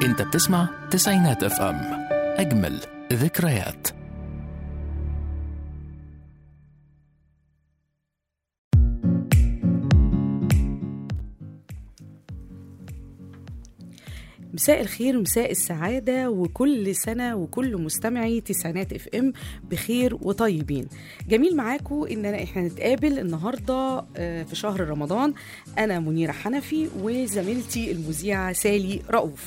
انت بتسمع تسعينات اف ام اجمل ذكريات مساء الخير ومساء السعادة وكل سنة وكل مستمعي تسعينات اف ام بخير وطيبين جميل معاكم ان أنا احنا نتقابل النهاردة آه، في شهر رمضان انا منيرة حنفي وزميلتي المذيعة سالي رؤوف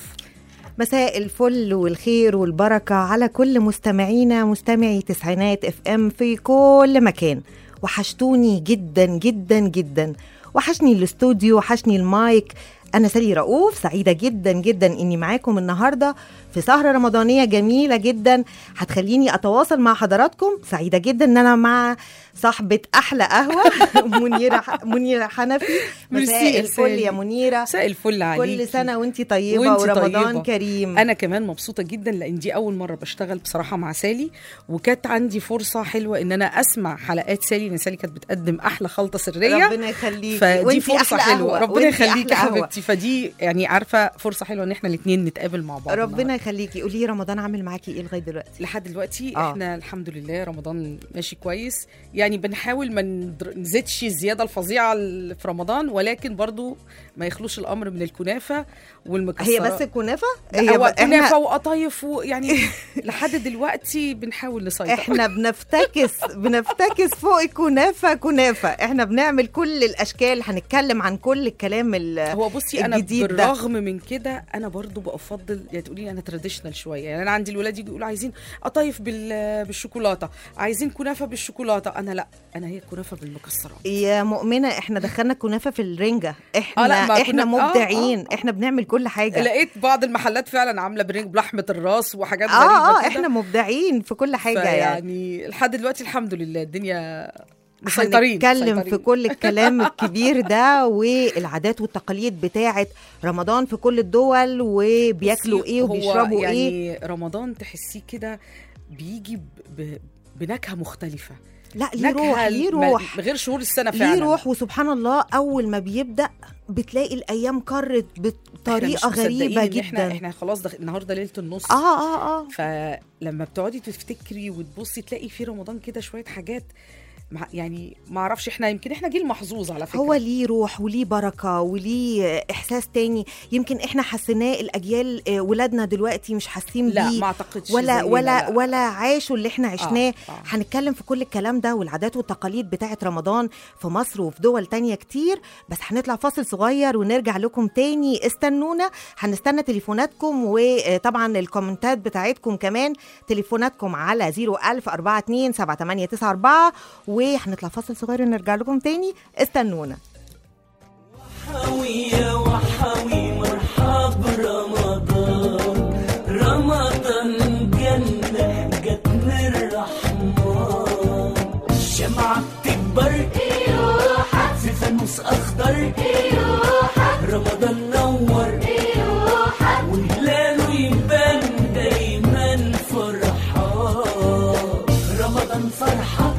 مساء الفل والخير والبركة على كل مستمعينا مستمعي تسعينات اف ام في كل مكان وحشتوني جدا جدا جدا وحشني الاستوديو وحشني المايك أنا سالي رؤوف سعيدة جدا جدا إني معاكم النهاردة في سهرة رمضانية جميلة جدا هتخليني أتواصل مع حضراتكم سعيدة جدا إن أنا مع صاحبة أحلى قهوة منيرة منيرة حنفي ميرسي مساء يا الفل سالي. يا منيرة مساء الفل عليكي كل سنة وانتي طيبة وانتي ورمضان طيبة. كريم انا كمان مبسوطه جدا لان دي اول مره بشتغل بصراحه مع سالي وكانت عندي فرصه حلوه ان انا اسمع حلقات سالي لان سالي كانت بتقدم احلى خلطه سريه ربنا يخليكي فدي وانتي فرصه أحلى حلوه قهوة. ربنا وانتي يخليكي أحلى قهوة. حبيبتي فدي يعني عارفه فرصه حلوه ان احنا الاثنين نتقابل مع بعض ربنا النهاردة. يخليكي قولي لي رمضان عامل معاكي ايه لغايه دلوقتي لحد دلوقتي آه. آه. احنا الحمد لله رمضان ماشي كويس يعني بنحاول ما ندر- نزيدش الزياده الفظيعه اللي في رمضان ولكن برضو ما يخلوش الامر من الكنافه والمكسرات هي بس الكنافه هي ب- كنافه وقطايف ويعني لحد دلوقتي بنحاول نسيطر احنا بنفتكس بنفتكس فوق الكنافه كنافه احنا بنعمل كل الاشكال هنتكلم عن كل الكلام ال- هو بصي انا الجديد ده. بالرغم من كده انا برضو بفضل يعني تقولي لي انا تراديشنال شويه يعني انا عندي الولاد يجوا يقولوا عايزين قطايف بال- بالشوكولاته عايزين كنافه بالشوكولاته انا لا انا هي كنافه بالمكسرات يا مؤمنه احنا دخلنا الكنافه في الرنجه احنا آه، لا، ما احنا كنا- آه، مبدعين آه، آه. احنا بنعمل كل حاجه لقيت بعض المحلات فعلا عامله برنج بلحمه الراس وحاجات اه غريبه اه كده. احنا مبدعين في كل حاجه يعني يعني لحد دلوقتي الحمد لله الدنيا مسيطرين هنتكلم مسيطرين. في كل الكلام الكبير ده والعادات والتقاليد بتاعه رمضان في كل الدول وبياكلوا بصي، ايه هو وبيشربوا يعني ايه رمضان تحسيه كده بيجي ب... ب... بنكهه مختلفه لا ليه روح نكهه ليه ما- روح غير شهور السنه فعلا ليه روح وسبحان الله اول ما بيبدا بتلاقي الايام قرت إحنا بطريقه مش غريبه مصدقين إن جدا احنا احنا خلاص دخ... النهارده ليله النص اه اه اه فلما بتقعدي تفتكري وتبصي تلاقي في رمضان كده شويه حاجات مع يعني ما اعرفش احنا يمكن احنا جيل محظوظ على فكره هو ليه روح وليه بركه وليه احساس تاني يمكن احنا حسيناه الاجيال آه، ولادنا دلوقتي مش حاسين لا بيه ما اعتقدش ولا زينا، ولا لا. ولا عاشوا اللي احنا عشناه آه، آه. هنتكلم في كل الكلام ده والعادات والتقاليد بتاعه رمضان في مصر وفي دول تانية كتير بس هنطلع فاصل صغير ونرجع لكم تاني استنونا هنستنى تليفوناتكم وطبعا الكومنتات بتاعتكم كمان تليفوناتكم على 01000 42 7894 وهنطلع فاصل صغير ونرجع لكم تاني استنونا وحوي يا وحوي مرحب رمضان رمضان جنة جت من الرحمن الشمعة بتكبر في فانوس أخضر رمضان نور وهلاله يبان دايما فرحان رمضان فرحة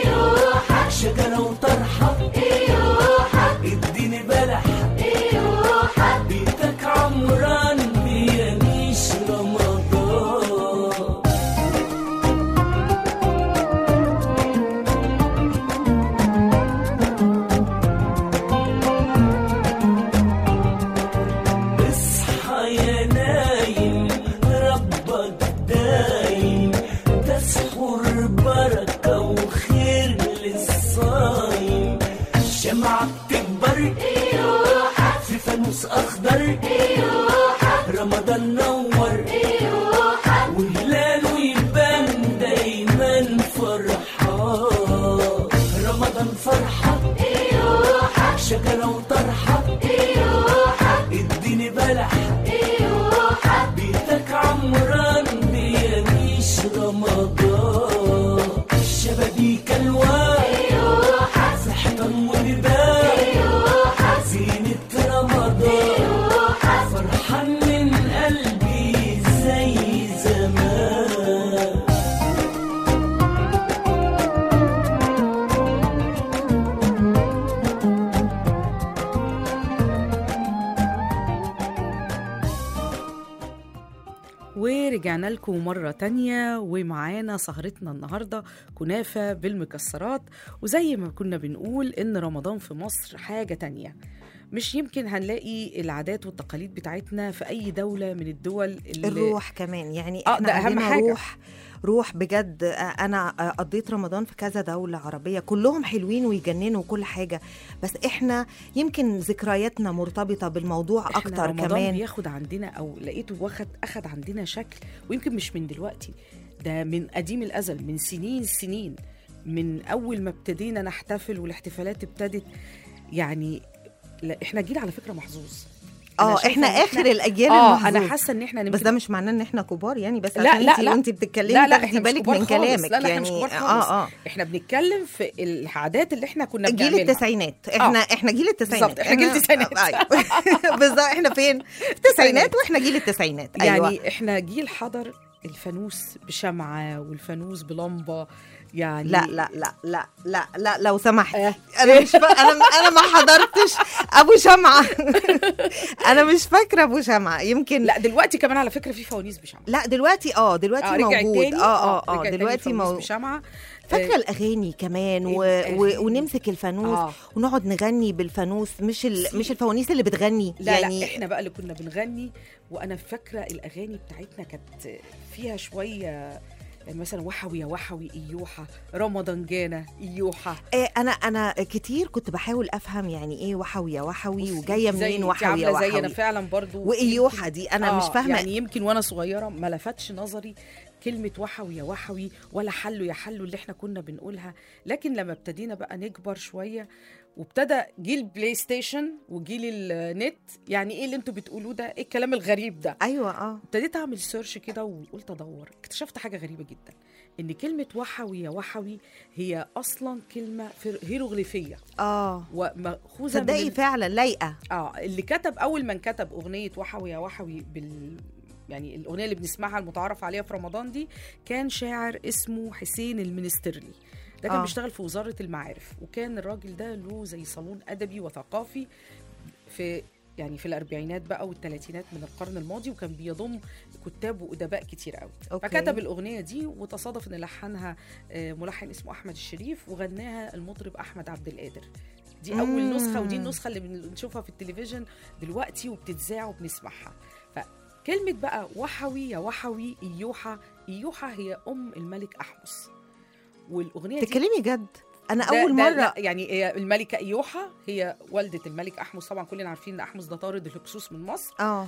شجرة وطرحة اديني بلح بيتك عمران بيميش رمضان اصحى يا نايم ربك دايم تسحر بركة وخير للصايم الشمعة بتكبر في فانوس أخضر رمضان نور وهلاله يبان دايما فرحان رمضان فرحة شجرة وطرحة اديني بلح بيتك عمران بيميش رمضان الشبابيك الوان في حيطان ولبان زينة رمضان فرحان من قلبي زي زمان ورجعنا لكم مرة تانية ومعانا سهرتنا النهاردة كنافة بالمكسرات وزي ما كنا بنقول إن رمضان في مصر حاجة تانية مش يمكن هنلاقي العادات والتقاليد بتاعتنا في أي دولة من الدول اللي الروح كمان يعني آه، احنا ده أهم عندنا حاجة. روح روح بجد آه، انا آه، قضيت رمضان في كذا دولة عربية كلهم حلوين ويجننوا وكل حاجة بس احنا يمكن ذكرياتنا مرتبطة بالموضوع احنا اكتر رمضان كمان بياخد عندنا او لقيته واخد اخد عندنا شكل ويمكن مش من دلوقتي ده من قديم الازل من سنين سنين من اول ما ابتدينا نحتفل والاحتفالات ابتدت يعني لا احنا جيل على فكره محظوظ أنا اه شايفة احنا إن اخر الاجيال اه المحظوظ. انا حاسه ان احنا بس نمكن ده مش معناه ان احنا كبار يعني بس لا، عشان لا، انتي لا. وانت بتتكلمي لا لا تاخدي احنا مش بالك كبار من خالص. كلامك لا لا يعني احنا مش كبار خالص اه اه احنا بنتكلم في العادات اللي احنا كنا جيل بنعملها التسعينات احنا احنا جيل التسعينات بالظبط، إحنا جيل التسعينات. أيوة. بالظبط احنا فين في التسعينات واحنا جيل التسعينات يعني ايوه احنا جيل حضر الفانوس بشمعة والفانوس بلمبة يعني لا لا لا لا لا لا لو سمحت آه. انا مش فا... انا انا ما حضرتش ابو شمعه انا مش فاكره ابو شمعه يمكن لا دلوقتي كمان على فكرة في فوانيس بشمعة لا دلوقتي اه دلوقتي آه، رجعت موجود تاني اه اه اه رجعت تاني دلوقتي الفوانيس موجود بشمعة فاكره آه، الاغاني كمان و... الأغاني. و... ونمسك الفانوس آه. ونقعد نغني بالفانوس مش ال... سي- مش الفوانيس اللي بتغني لا يعني لا احنا بقى اللي كنا بنغني وانا فاكره الاغاني بتاعتنا كانت فيها شويه يعني مثلا وحوي يا وحوي ايوحه رمضان جانا ايوحه إيه انا انا كتير كنت بحاول افهم يعني ايه وحوي يا وحوي بصي، وجايه زي- منين انت وحوي يا عاملة زي انا وحوي فعلا برضو وايوحه دي انا آه، مش فاهمه يعني يمكن وانا صغيره ما لفتش نظري كلمة وحوي يا وحوي ولا حلو يا حلو اللي احنا كنا بنقولها لكن لما ابتدينا بقى نكبر شوية وابتدى جيل بلاي ستيشن وجيل النت يعني ايه اللي انتوا بتقولوه ده ايه الكلام الغريب ده ايوه اه ابتديت اعمل سيرش كده وقلت ادور اكتشفت حاجة غريبة جدا ان كلمة وحوي يا وحوي هي اصلا كلمة فر- هيروغليفية اه ومأخوذة من تصدقي ال- فعلا لايقه اه اللي كتب اول من كتب اغنيه وحوي يا وحوي بال يعني الاغنيه اللي بنسمعها المتعارف عليها في رمضان دي كان شاعر اسمه حسين المنسترلي ده كان آه. آه. بيشتغل في وزاره المعارف وكان الراجل ده له زي صالون ادبي وثقافي في يعني في الاربعينات بقى والثلاثينات من القرن الماضي وكان بيضم كتاب وادباء كتير قوي أوكي. فكتب الاغنيه دي وتصادف ان لحنها آه، ملحن اسمه احمد الشريف وغناها المطرب احمد عبد القادر دي اول مم. نسخه ودي النسخه اللي بنشوفها في التلفزيون دلوقتي وبتتذاع وبنسمعها فكلمه بقى وحوي يا وحوي ايوحه ايوحه هي ام الملك احمس والاغنيه دي تتكلمي جد انا ده- اول ده مره لا يعني هي الملكه ايوحه هي والده الملك احمس طبعا كلنا عارفين ان احمس ده طارد الهكسوس من مصر اه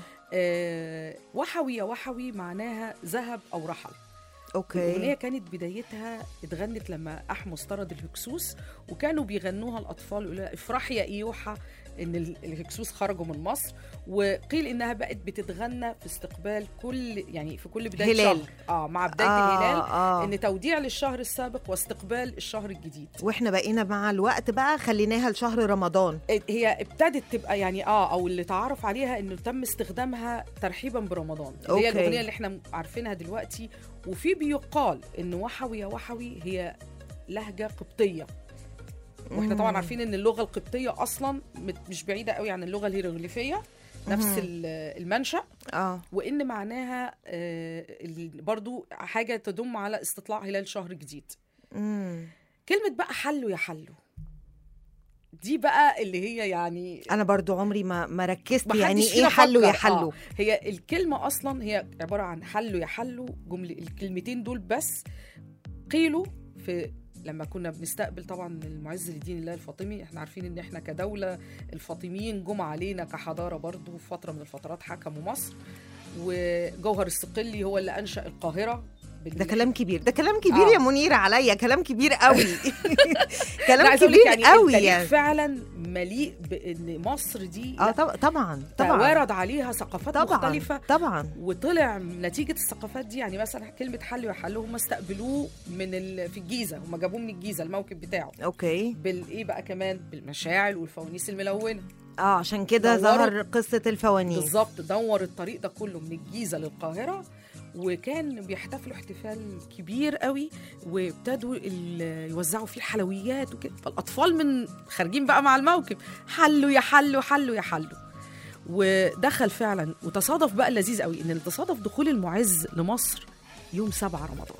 آه وحوي يا وحوي معناها ذهب او رحل الأغنية اوكي كانت بدايتها اتغنت لما أحمس طرد الهكسوس وكانوا بيغنوها الأطفال يقولوا لها افرحي يا إيوحة إن ال- الهكسوس خرجوا من مصر وقيل إنها بقت بتتغنى في استقبال كل يعني في كل بداية هلال. شهر آه مع بداية آه، الهلال آه. إن توديع للشهر السابق واستقبال الشهر الجديد واحنا بقينا مع الوقت بقى خليناها لشهر رمضان هي ابتدت تبقى يعني اه او اللي تعرف عليها انه تم استخدامها ترحيبا برمضان اللي هي أوكي. الاغنيه اللي احنا عارفينها دلوقتي وفي بيقال ان وحوي يا وحوي هي لهجه قبطيه واحنا طبعا مم. عارفين ان اللغه القبطيه اصلا مت- مش بعيده قوي عن اللغه الهيروغليفيه نفس مهم. ال- المنشا اه وان معناها آه، ال- برضو حاجه تدم على استطلاع هلال شهر جديد امم كلمه بقى حلو يا حلو دي بقى اللي هي يعني انا برضو عمري ما ما ركزت محدش يعني فينا ايه حلو يا فكر. حلو آه. هي الكلمة أصلا هي عبارة عن حلو يا حلو جمل الكلمتين دول بس قيلوا في لما كنا بنستقبل طبعا المعز لدين الله الفاطمي احنا عارفين ان احنا كدولة الفاطميين جم علينا كحضارة برضو في فترة من الفترات حكموا مصر وجوهر الصقلي هو اللي أنشأ القاهرة بال- ده كلام كبير ده كلام كبير آه. يا منيرة عليا كلام كبير قوي لا، كلام عايزة أقول كبير لك يعني قوي التاريخ يعني فعلا مليء بان مصر دي اه لا، طب- طبعا طبعا توارد عليها ثقافات طبعا مختلفة طبعا وطلع نتيجة الثقافات دي يعني مثلا كلمة حل وحل هم استقبلوه من ال... في الجيزة هم جابوه من الجيزة الموكب بتاعه اوكي بالايه بقى كمان بالمشاعل والفوانيس الملونة اه عشان كده دوروا- ظهر قصة الفوانيس بالظبط دور الطريق ده كله من الجيزة للقاهرة وكان بيحتفلوا احتفال كبير قوي وابتدوا ال- يوزعوا فيه الحلويات وكده فالاطفال من خارجين بقى مع الموكب حلوا يا حلوا حلوا يا حلوا ودخل فعلا وتصادف بقى اللذيذ قوي ان تصادف دخول المعز لمصر يوم 7 رمضان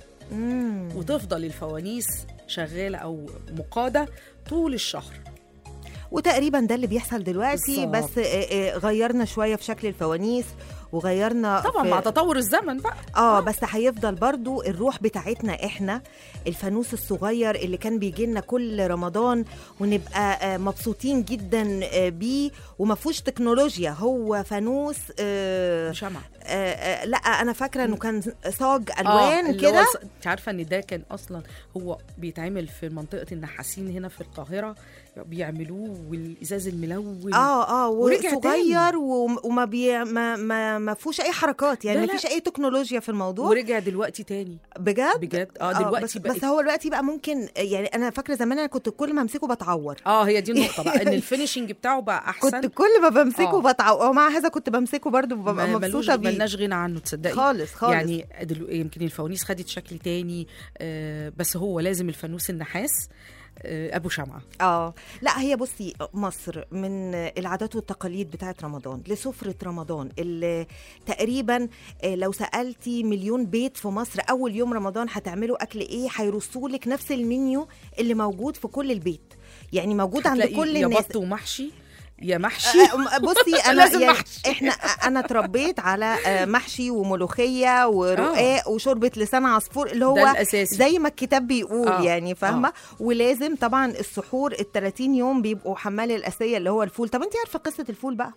مم. وتفضل الفوانيس شغاله او مقاده طول الشهر وتقريبا ده اللي بيحصل دلوقتي بالظبط. بس آه، آه، غيرنا شويه في شكل الفوانيس وغيرنا طبعا في مع تطور الزمن بقى اه بس هيفضل برضو الروح بتاعتنا احنا الفانوس الصغير اللي كان بيجي لنا كل رمضان ونبقى آه، مبسوطين جدا آه، بيه وما فيهوش تكنولوجيا هو فانوس آه شمع آه آه لا انا فاكره انه كان صاج الوان اللي هو كده الص- انت عارفه ان ده كان اصلا هو بيتعمل في منطقه النحاسين هنا في القاهره بيعملوه والازاز الملون اه اه ورجع وصغير وم- وما بي ما ما, ما فيهوش اي حركات يعني لا، ما لا. فيش اي تكنولوجيا في الموضوع ورجع دلوقتي تاني بجد بجد اه آه، دلوقتي بس, بقت بس هو دلوقتي بقى ممكن يعني انا فاكره زمان انا كنت كل ما امسكه بتعور اه هي دي النقطه بقى ان الفينشنج بتاعه بقى احسن كنت كل ما بمسكه آه. بتعور ومع هذا كنت بمسكه برضو ببقى ما- ملوش مبسوطه بيه ملناش غنى عنه تصدقي خالص خالص يعني دلو... يمكن الفوانيس خدت شكل تاني آه بس هو لازم الفانوس النحاس آه ابو شمعه اه لا هي بصي مصر من العادات والتقاليد بتاعت رمضان لسفرة رمضان اللي تقريبا آه، لو سألتي مليون بيت في مصر أول يوم رمضان هتعملوا أكل إيه هيرصوا لك نفس المنيو اللي موجود في كل البيت يعني موجود عند هتلاقي كل يا الناس بط ومحشي يا محشي آه، بصي انا لازم يعني محشي. احنا انا اتربيت على آه، محشي وملوخيه ورقاق وشوربه لسان عصفور اللي ده هو الاساسي زي ما الكتاب بيقول آه، يعني فاهمه ولازم طبعا السحور ال 30 يوم بيبقوا حمال الاسيه اللي هو الفول طب انت عارفه قصه الفول بقى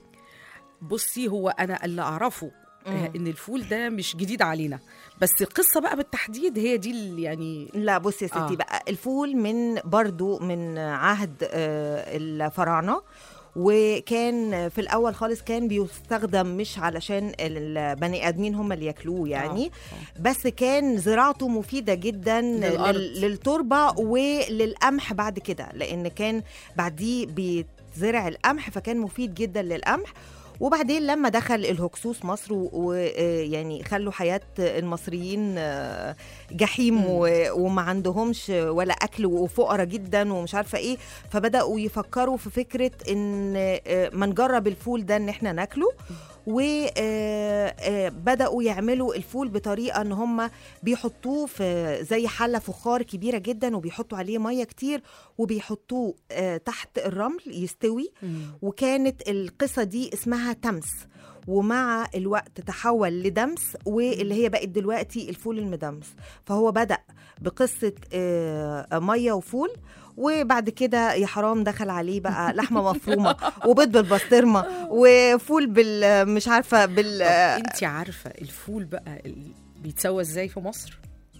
بصي هو انا اللي اعرفه مم. آه، ان الفول ده مش جديد علينا بس القصه بقى بالتحديد هي دي اللي يعني لا بصي يا ستي آه. بقى الفول من برضو من عهد آه، الفراعنه وكان في الاول خالص كان بيستخدم مش علشان البني ادمين هم اللي ياكلوه يعني آه. بس كان زراعته مفيده جدا للأرض. لل- للتربه وللقمح بعد كده لان كان بعديه بيتزرع القمح فكان مفيد جدا للقمح وبعدين لما دخل الهكسوس مصر ويعني خلوا حياه المصريين آه، جحيم مم. و- وما عندهمش ولا اكل وفقراء جدا ومش عارفه ايه فبداوا يفكروا في فكره ان آه، ما نجرب الفول ده ان احنا ناكله وبداوا يعملوا الفول بطريقه ان هم بيحطوه في زي حله فخار كبيره جدا وبيحطوا عليه ميه كتير وبيحطوه آه، تحت الرمل يستوي مم. وكانت القصة دي اسمها تمس ومع الوقت تحول لدمس واللي هي بقت دلوقتي الفول المدمس فهو بدأ بقصة آه، مية وفول وبعد كده يا حرام دخل عليه بقى لحمة مفرومة وبيض بالبسطرمة وفول بال مش عارفة بال طب انت عارفه الفول بقى ال- بيتسوى ازاي في مصر؟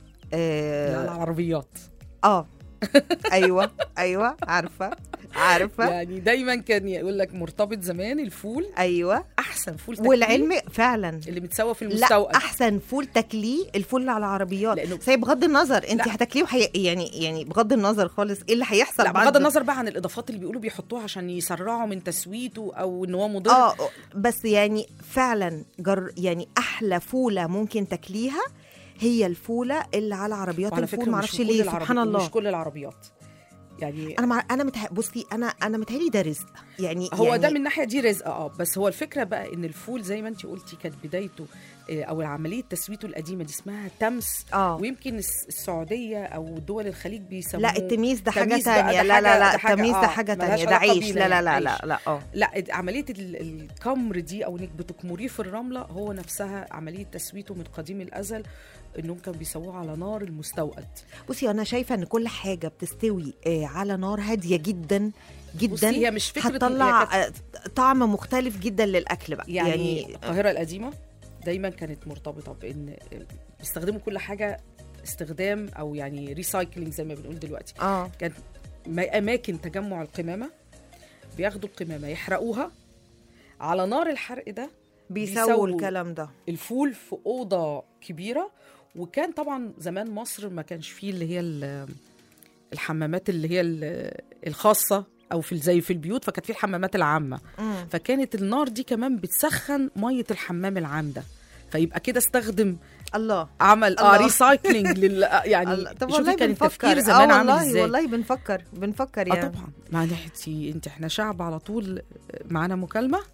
اه, على العربيات آه. ايوه ايوه عارفه عارفه يعني دايما كان يقول لك مرتبط زمان الفول ايوه احسن فول تاكليه والعلم فعلا اللي متسوى في لا المستوى احسن فول تاكليه الفول اللي على العربيات لأنه- بس هي بغض النظر انت لا. هتاكليه وحي... يعني يعني بغض النظر خالص ايه اللي هيحصل لا بعد بغض النظر بقى عن الاضافات اللي بيقولوا بيحطوها عشان يسرعوا من تسويته او ان هو مضر اه بس يعني فعلا جر... يعني احلى فوله ممكن تاكليها هي الفوله اللي على عربيات وعلى الفول فكره معرفش مش في كل ليه العربي- سبحان الله مش كل العربيات يعني انا مع... انا متح... بصي انا انا متهيألي ده رزق يعني هو يعني ده من ناحيه دي رزق اه بس هو الفكره بقى ان الفول زي ما انت قلتي كانت بدايته آه، او عمليه تسويته القديمه دي اسمها تمس اه ويمكن الس- السعوديه او دول الخليج بيسموه لا التمييز ده حاجه تمييز بقى، تانية ده لا حاجة- لا لا ده حاجة- التمييز ده آه، حاجه ملهاش تانية ده علاقة عيش بينا لا لا لا يعني، لا عيش. لا اه لا عمليه ال- الكمر دي او انك بتكمريه في الرمله هو نفسها عمليه تسويته من قديم الازل انهم كانوا بيسووه على نار المستوقد بصي انا شايفه ان كل حاجه بتستوي آه، على نار هاديه جدا جدا بصي هي مش فكره هي هتطلع كانت- آه، طعم مختلف جدا للاكل بقى يعني, يعني القاهره القديمه دايما كانت مرتبطه بان بيستخدموا كل حاجه استخدام او يعني ريسايكلينج زي ما بنقول دلوقتي اه كانت ما- اماكن تجمع القمامه بياخدوا القمامه يحرقوها على نار الحرق ده بيسووا بيسووا. الكلام ده الفول في اوضه كبيره وكان طبعا زمان مصر ما كانش فيه اللي هي ال- الحمامات اللي هي ال- الخاصه او في زي في البيوت فكانت في الحمامات العامه مم. فكانت النار دي كمان بتسخن ميه الحمام العام ده فيبقى كده استخدم الله عمل اه الله. ريسايكلينج لل يعني الله. طب شوفي والله كان بنفكر التفكير اه زمان عامل والله ازاي والله بنفكر بنفكر اه يعني طبعا ما نحتي انت احنا شعب على طول معانا مكالمه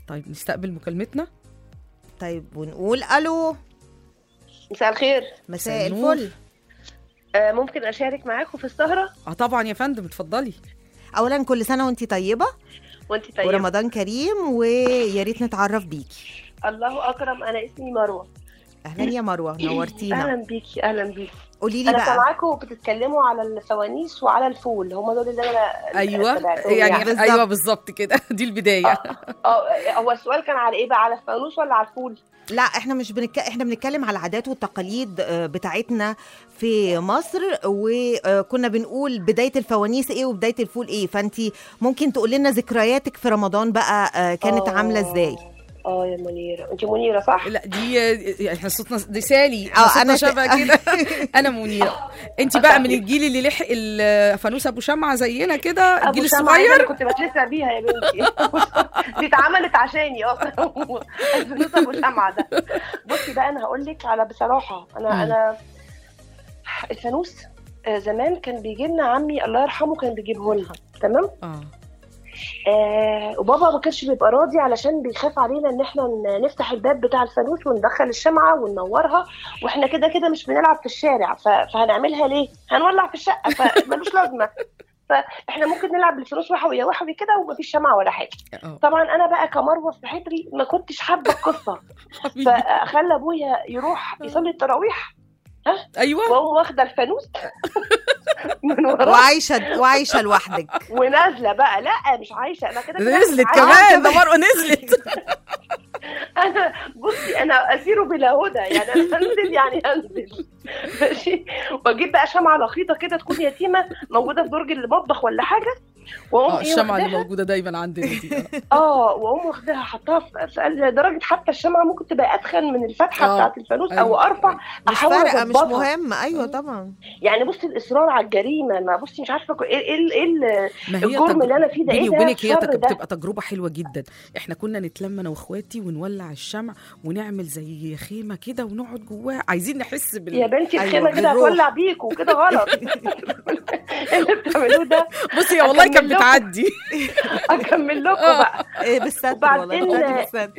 طيب نستقبل مكالمتنا طيب ونقول الو مساء الخير مساء مساء النور. الفل آه، ممكن اشارك معاكم في السهره اه طبعا يا فندم اتفضلي اولا كل سنه وانت طيبه وانت طيبه ورمضان كريم ويا ريت نتعرف بيكي الله اكرم انا اسمي مروه اهلا يا مروه نورتينا اهلا بيكي اهلا بيكي قولي لي انا بقى سامعاكم بتتكلموا على الفوانيس وعلى الفول هم دول اللي انا ايوه تابعتهم يعني بالظبط. ايوه بالظبط كده دي البدايه اه هو السؤال كان على ايه بقى على الفانوس ولا على الفول لا احنا مش بنك... احنا بنتكلم على العادات والتقاليد آه، بتاعتنا في مصر وكنا بنقول بدايه الفوانيس ايه وبدايه الفول ايه فانت ممكن تقول لنا ذكرياتك في رمضان بقى آه، كانت آه. عامله ازاي اه يا منيره انت منيره صح لا دي احنا صوتنا دي سالي اه، احنا أنا صوتنا ت- شبه كده انا منيره انت بقى من الجيل اللي لحق الفانوس ابو شمعه زينا كده ابو الجيل شمعة أنا الصغير كنت بتلسع بيها يا بنتي دي اتعملت عشاني اصلا الفانوس ابو شمعة ده بصي بقى انا هقول لك على بصراحه انا مم. انا الفانوس آه، زمان كان بيجي لنا عمي الله يرحمه كان بيجيبه لنا تمام اه آه وبابا ما كانش بيبقى راضي علشان بيخاف علينا ان احنا ن- نفتح الباب بتاع الفانوس وندخل الشمعه وننورها واحنا كده كده مش بنلعب في الشارع ف... فهنعملها ليه؟ هنولع في الشقه فملوش لازمه فاحنا ممكن نلعب بالفانوس وحوي وحوي كده ومفيش شمعه ولا حاجه اه طبعا انا بقى كمروه في حجري ما كنتش حابه القصه حبيبي. فخلى ابويا يروح يصلي التراويح ايوه واقوم واخده الفانوس من وراه وعايشه وعايشه لوحدك ونازله بقى لا مش عايشه انا كده كده نزلت عايشة. كمان ده مره نزلت انا بصي انا اسير بلا هدى يعني انا هنزل يعني هنزل ماشي واجيب بقى شمعه لخيطه كده تكون يتيمه موجوده في درج المطبخ ولا حاجه واقوم اه ايه الشمعه اللي واخداها موجوده دايما عندنا دي اه واقوم واخداها حطها في في قلب- لدرجه حتى الشمعه ممكن تبقى اتخن من الفتحه آه. بتاعت الفانوس او أيوة. ارفع مش احاول فارقه مش اظبطها مهم ايوه طبعا يعني بصي الاصرار على الجريمه ما بصي مش عارفه ايه ايه ايه ال- ما هي الجرم تج- اللي انا فيه ده بيني ايه ده وبينك هي الشر تج- ده بتبقى تجربه حلوه جدا احنا كنا نتلم انا واخواتي ونولع الشمع ونعمل زي خيمه كده ونقعد جواها عايزين نحس بال يا بنتي أيوة، الخيمه كده بالروح. هتولع بيكوا كده غلط اللي بتعملوه ده بصي يا والله كانت أكمل لكم. بتعدي اكمل لكم آه. بقى إيه بالستر وبعدين- والله بتعدي بالستر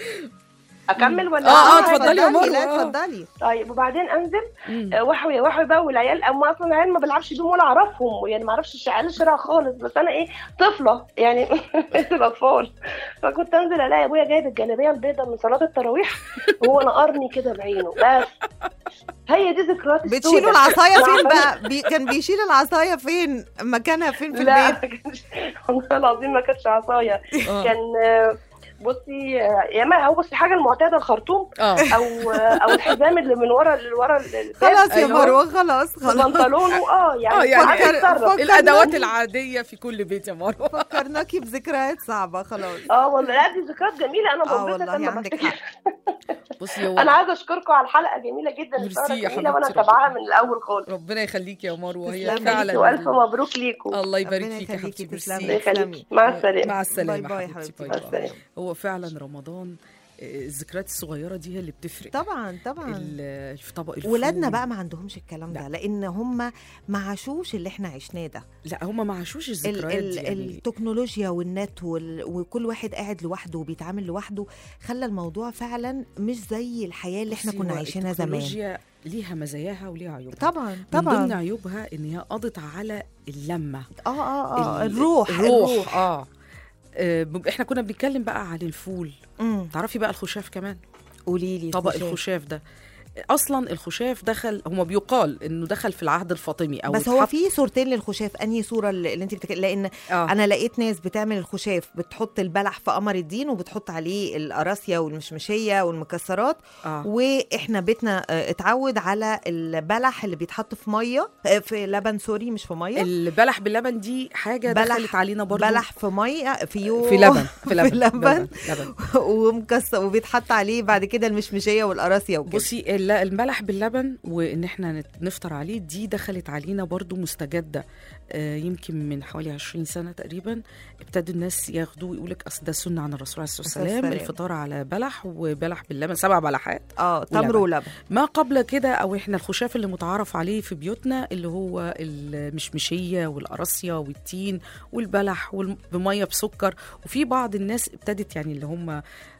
اكمل ولا آه، آه، أقول؟ اتفضلي يا مروة، لا آه. اتفضلي طيب وبعدين انزل مم. آه، وحوي وحوي بقى والعيال اما اصلا العيال ما بلعبش بيهم ولا اعرفهم يعني ما اعرفش عيال الشارع خالص بس انا ايه طفله يعني مثل الاطفال فكنت انزل الاقي ابويا جايب الجلابيه البيضاء من صلاه التراويح وهو نقرني كده بعينه بس هي دي ذكريات بتشيلوا السوداء. العصايه فين وعمال- بقى بي كان بيشيل العصايه فين مكانها فين في لا البيت ما كانش والله العظيم ما كانتش عصايه اه كان آه، بصي آه، يا ما هو بصي حاجه المعتاده الخرطوم اه او او الحزام اللي من ورا اللي ورا الباب خلاص يا أيوة. مروه خلاص خلاص بنطلونه اه يعني اه يعني وقعدت فكر- أتصرف. فكر- الادوات العاديه في كل بيت يا مروه فكرناكي بذكريات صعبه خلاص اه والله لا دي ذكريات جميله انا اه بنبسط والله لما عندك بفتكر حق بصي هو انا عايزه اشكركم على الحلقه جميله جدا ميرسي السهرة يا جميله وانا حبيبتي، تابعاها ربنا- من الاول خالص ربنا يخليكي يا مروه هي تسلمي. فعلا والف مبروك ليكم الله يبارك ربنا فيك يا يخليكي، حبيبتي تسلمي. الله ميرسي. يخليك مع السلامه مع السلامه باي باي يا حبيبتي حبيبتي. باي مع باي السلامه هو فعلا رمضان آه، الذكريات الصغيره دي هي اللي بتفرق طبعا طبعا ال- في طبق الفول ولادنا بقى ما عندهمش الكلام لا. ده لان هم ما عاشوش اللي احنا عشناه ده لا هم ما عاشوش ال- الذكريات ال- دي يعني التكنولوجيا والنت وال... وكل واحد قاعد لوحده وبيتعامل لوحده خلى الموضوع فعلا مش زي الحياه اللي احنا بصي، كنا هو عايشينها زمان التكنولوجيا ليها مزاياها وليها عيوبها طبعا من ضمن طبعا عيوبها ان هي قضت على اللمه اه اه اه ال- الروح الروح, الروح اه آه، ب- احنا كنا بنتكلم بقى عن الفول امم تعرفي بقى الخشاف كمان قولي لي طبق خشاف. الخشاف ده اصلا الخشاف دخل هو بيقال انه دخل في العهد الفاطمي او بس هو اتحط- في صورتين للخشاف انهي صوره اللي اللي انت بتتكلم لان آه. انا لقيت ناس بتعمل الخشاف بتحط البلح في قمر الدين وبتحط عليه القراصيه والمشمشيه والمكسرات اه واحنا بيتنا آه، اتعود على البلح اللي بيتحط في ميه آه، في لبن سوري مش في ميه البلح باللبن دي حاجه بلح- دخلت علينا برضو بلح في ميه في يو في لبن في لبن, في لبن لبن. ومكسر وبيتحط عليه بعد كده المشمشيه والقراصيه وكده بصي ال- الملح باللبن وان احنا نت- نفطر عليه دي دخلت علينا برضو مستجده آه، يمكن من حوالي 20 سنه تقريبا ابتدوا الناس ياخدوا يقول لك اصل ده سنه عن الرسول عليه الصلاه والسلام والسلام. الفطار على بلح وبلح باللبن سبع بلحات اه تمر ولبن. ولبن ما قبل كده او احنا الخشاف اللي متعارف عليه في بيوتنا اللي هو المشمشيه والقراصيه والتين والبلح والم- بميه بسكر وفي بعض الناس ابتدت يعني اللي هم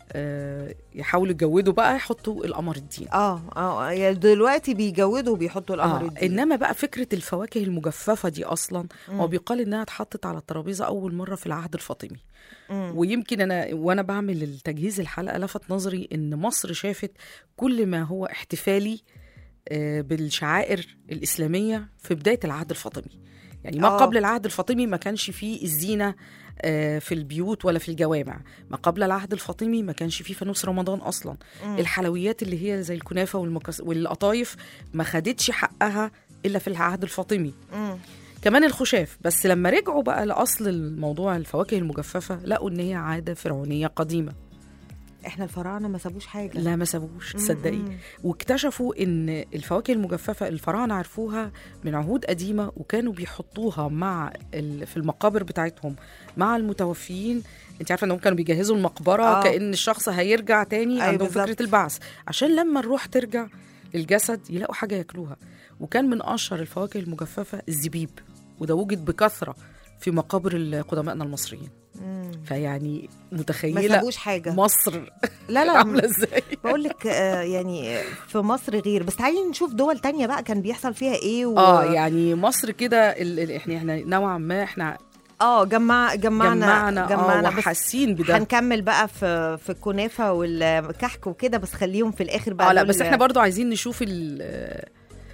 آه، يحاولوا يجودوا بقى يحطوا القمر الدين اه اه يعني دلوقتي بيجودوا وبيحطوا القمر آه. الدين انما بقى فكره الفواكه المجففه دي اصلا مم. هو بيقال انها اتحطت على الترابيزه اول مره في العهد الفاطمي مم. ويمكن انا وانا بعمل التجهيز الحلقه لفت نظري ان مصر شافت كل ما هو احتفالي آه، بالشعائر الاسلاميه في بدايه العهد الفاطمي يعني ما آه. قبل العهد الفاطمي ما كانش فيه الزينه آه، في البيوت ولا في الجوامع ما قبل العهد الفاطمي ما كانش فيه فانوس رمضان اصلا مم. الحلويات اللي هي زي الكنافه والمكس... والقطايف ما خدتش حقها الا في العهد الفاطمي مم. كمان الخشاف بس لما رجعوا بقى لاصل الموضوع الفواكه المجففه لقوا ان هي عاده فرعونيه قديمه احنا الفراعنه ما سابوش حاجه لا ما سابوش مم. تصدقي مم. واكتشفوا ان الفواكه المجففه الفراعنه عرفوها من عهود قديمه وكانوا بيحطوها مع ال... في المقابر بتاعتهم مع المتوفيين انت عارفه انهم كانوا بيجهزوا المقبره آه. آه. كان الشخص هيرجع تاني أيوة عندهم بالظبط. فكره البعث عشان لما الروح ترجع للجسد يلاقوا حاجه ياكلوها وكان من اشهر الفواكه المجففه الزبيب وده وجد بكثره في مقابر قدمائنا المصريين مم. فيعني ما متخيله سابوش حاجه مصر لا لا عامله ازاي بقول لك آه يعني في مصر غير بس تعالي نشوف دول تانية بقى كان بيحصل فيها ايه و... اه يعني مصر كده ال- ال- احنا احنا نوعا ما احنا اه جمع جمعنا جمعنا جمعنا اه بس وحاسين بده هنكمل بقى في في الكنافه والكحك وكده بس خليهم في الاخر بقى اه لا دول- بس احنا برضو عايزين نشوف ال-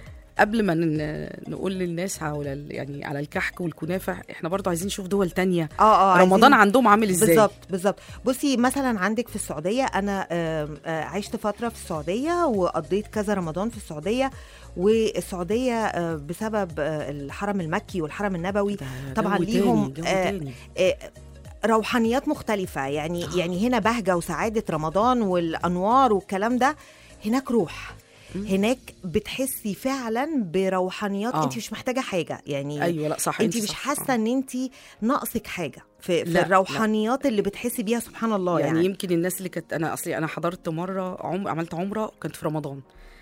قبل ما ن- نقول للناس على ال- يعني على الكحك والكنافه احنا برضو عايزين نشوف دول تانية اه اه رمضان عايزين- عندهم عامل ازاي بالظبط بالظبط بصي مثلا عندك في السعوديه انا آم، آه، عشت فتره في السعوديه وقضيت كذا رمضان في السعوديه والسعوديه آه، بسبب آه، الحرم المكي والحرم النبوي ده طبعا جو ليهم، تاني جو آه، تاني. آه، روحانيات مختلفة يعني آه. يعني هنا بهجة وسعادة رمضان والأنوار والكلام ده هناك روح مم. هناك بتحسي فعلا بروحانيات آه. انت مش محتاجه حاجه يعني ايوه لا صح انت انت مش صح. حاسه ان انت ناقصك حاجه في, في لا، لا. الروحانيات اللي بتحسي بيها سبحان الله يعني, يعني, يمكن الناس اللي كانت انا اصلي انا حضرت مره عم عملت عمره وكانت في رمضان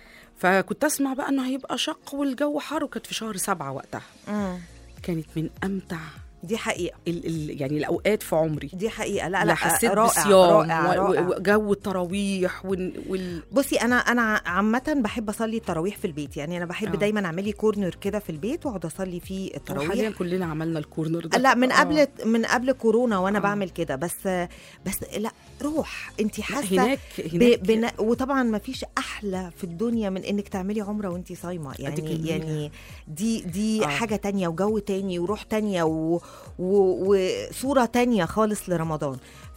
فكنت اسمع بقى انه هيبقى شق والجو حر وكانت في شهر سبعة وقتها مم. كانت من امتع دي حقيقه ال ال يعني الاوقات في عمري دي حقيقه لا لا, لا حسيت رائع بصيام رائع, و- رائع. و- وجو التراويح وال, وال... بصي انا انا عامه بحب اصلي التراويح في البيت يعني انا بحب آه. دايما اعمل لي كورنر كده في البيت واقعد اصلي فيه حاليا التراويح كلنا عملنا الكورنر ده لا من آه. قبل من قبل كورونا وانا آه. بعمل كده بس بس لا روح انت لا، حاسه هناك ب... هناك بن... وطبعا ما فيش احلى في الدنيا من انك تعملي عمره وانت صايمه يعني جميلة. يعني دي دي آه. آه. حاجه تانية وجو تاني وروح تانية و... و... وصوره تانية خالص لرمضان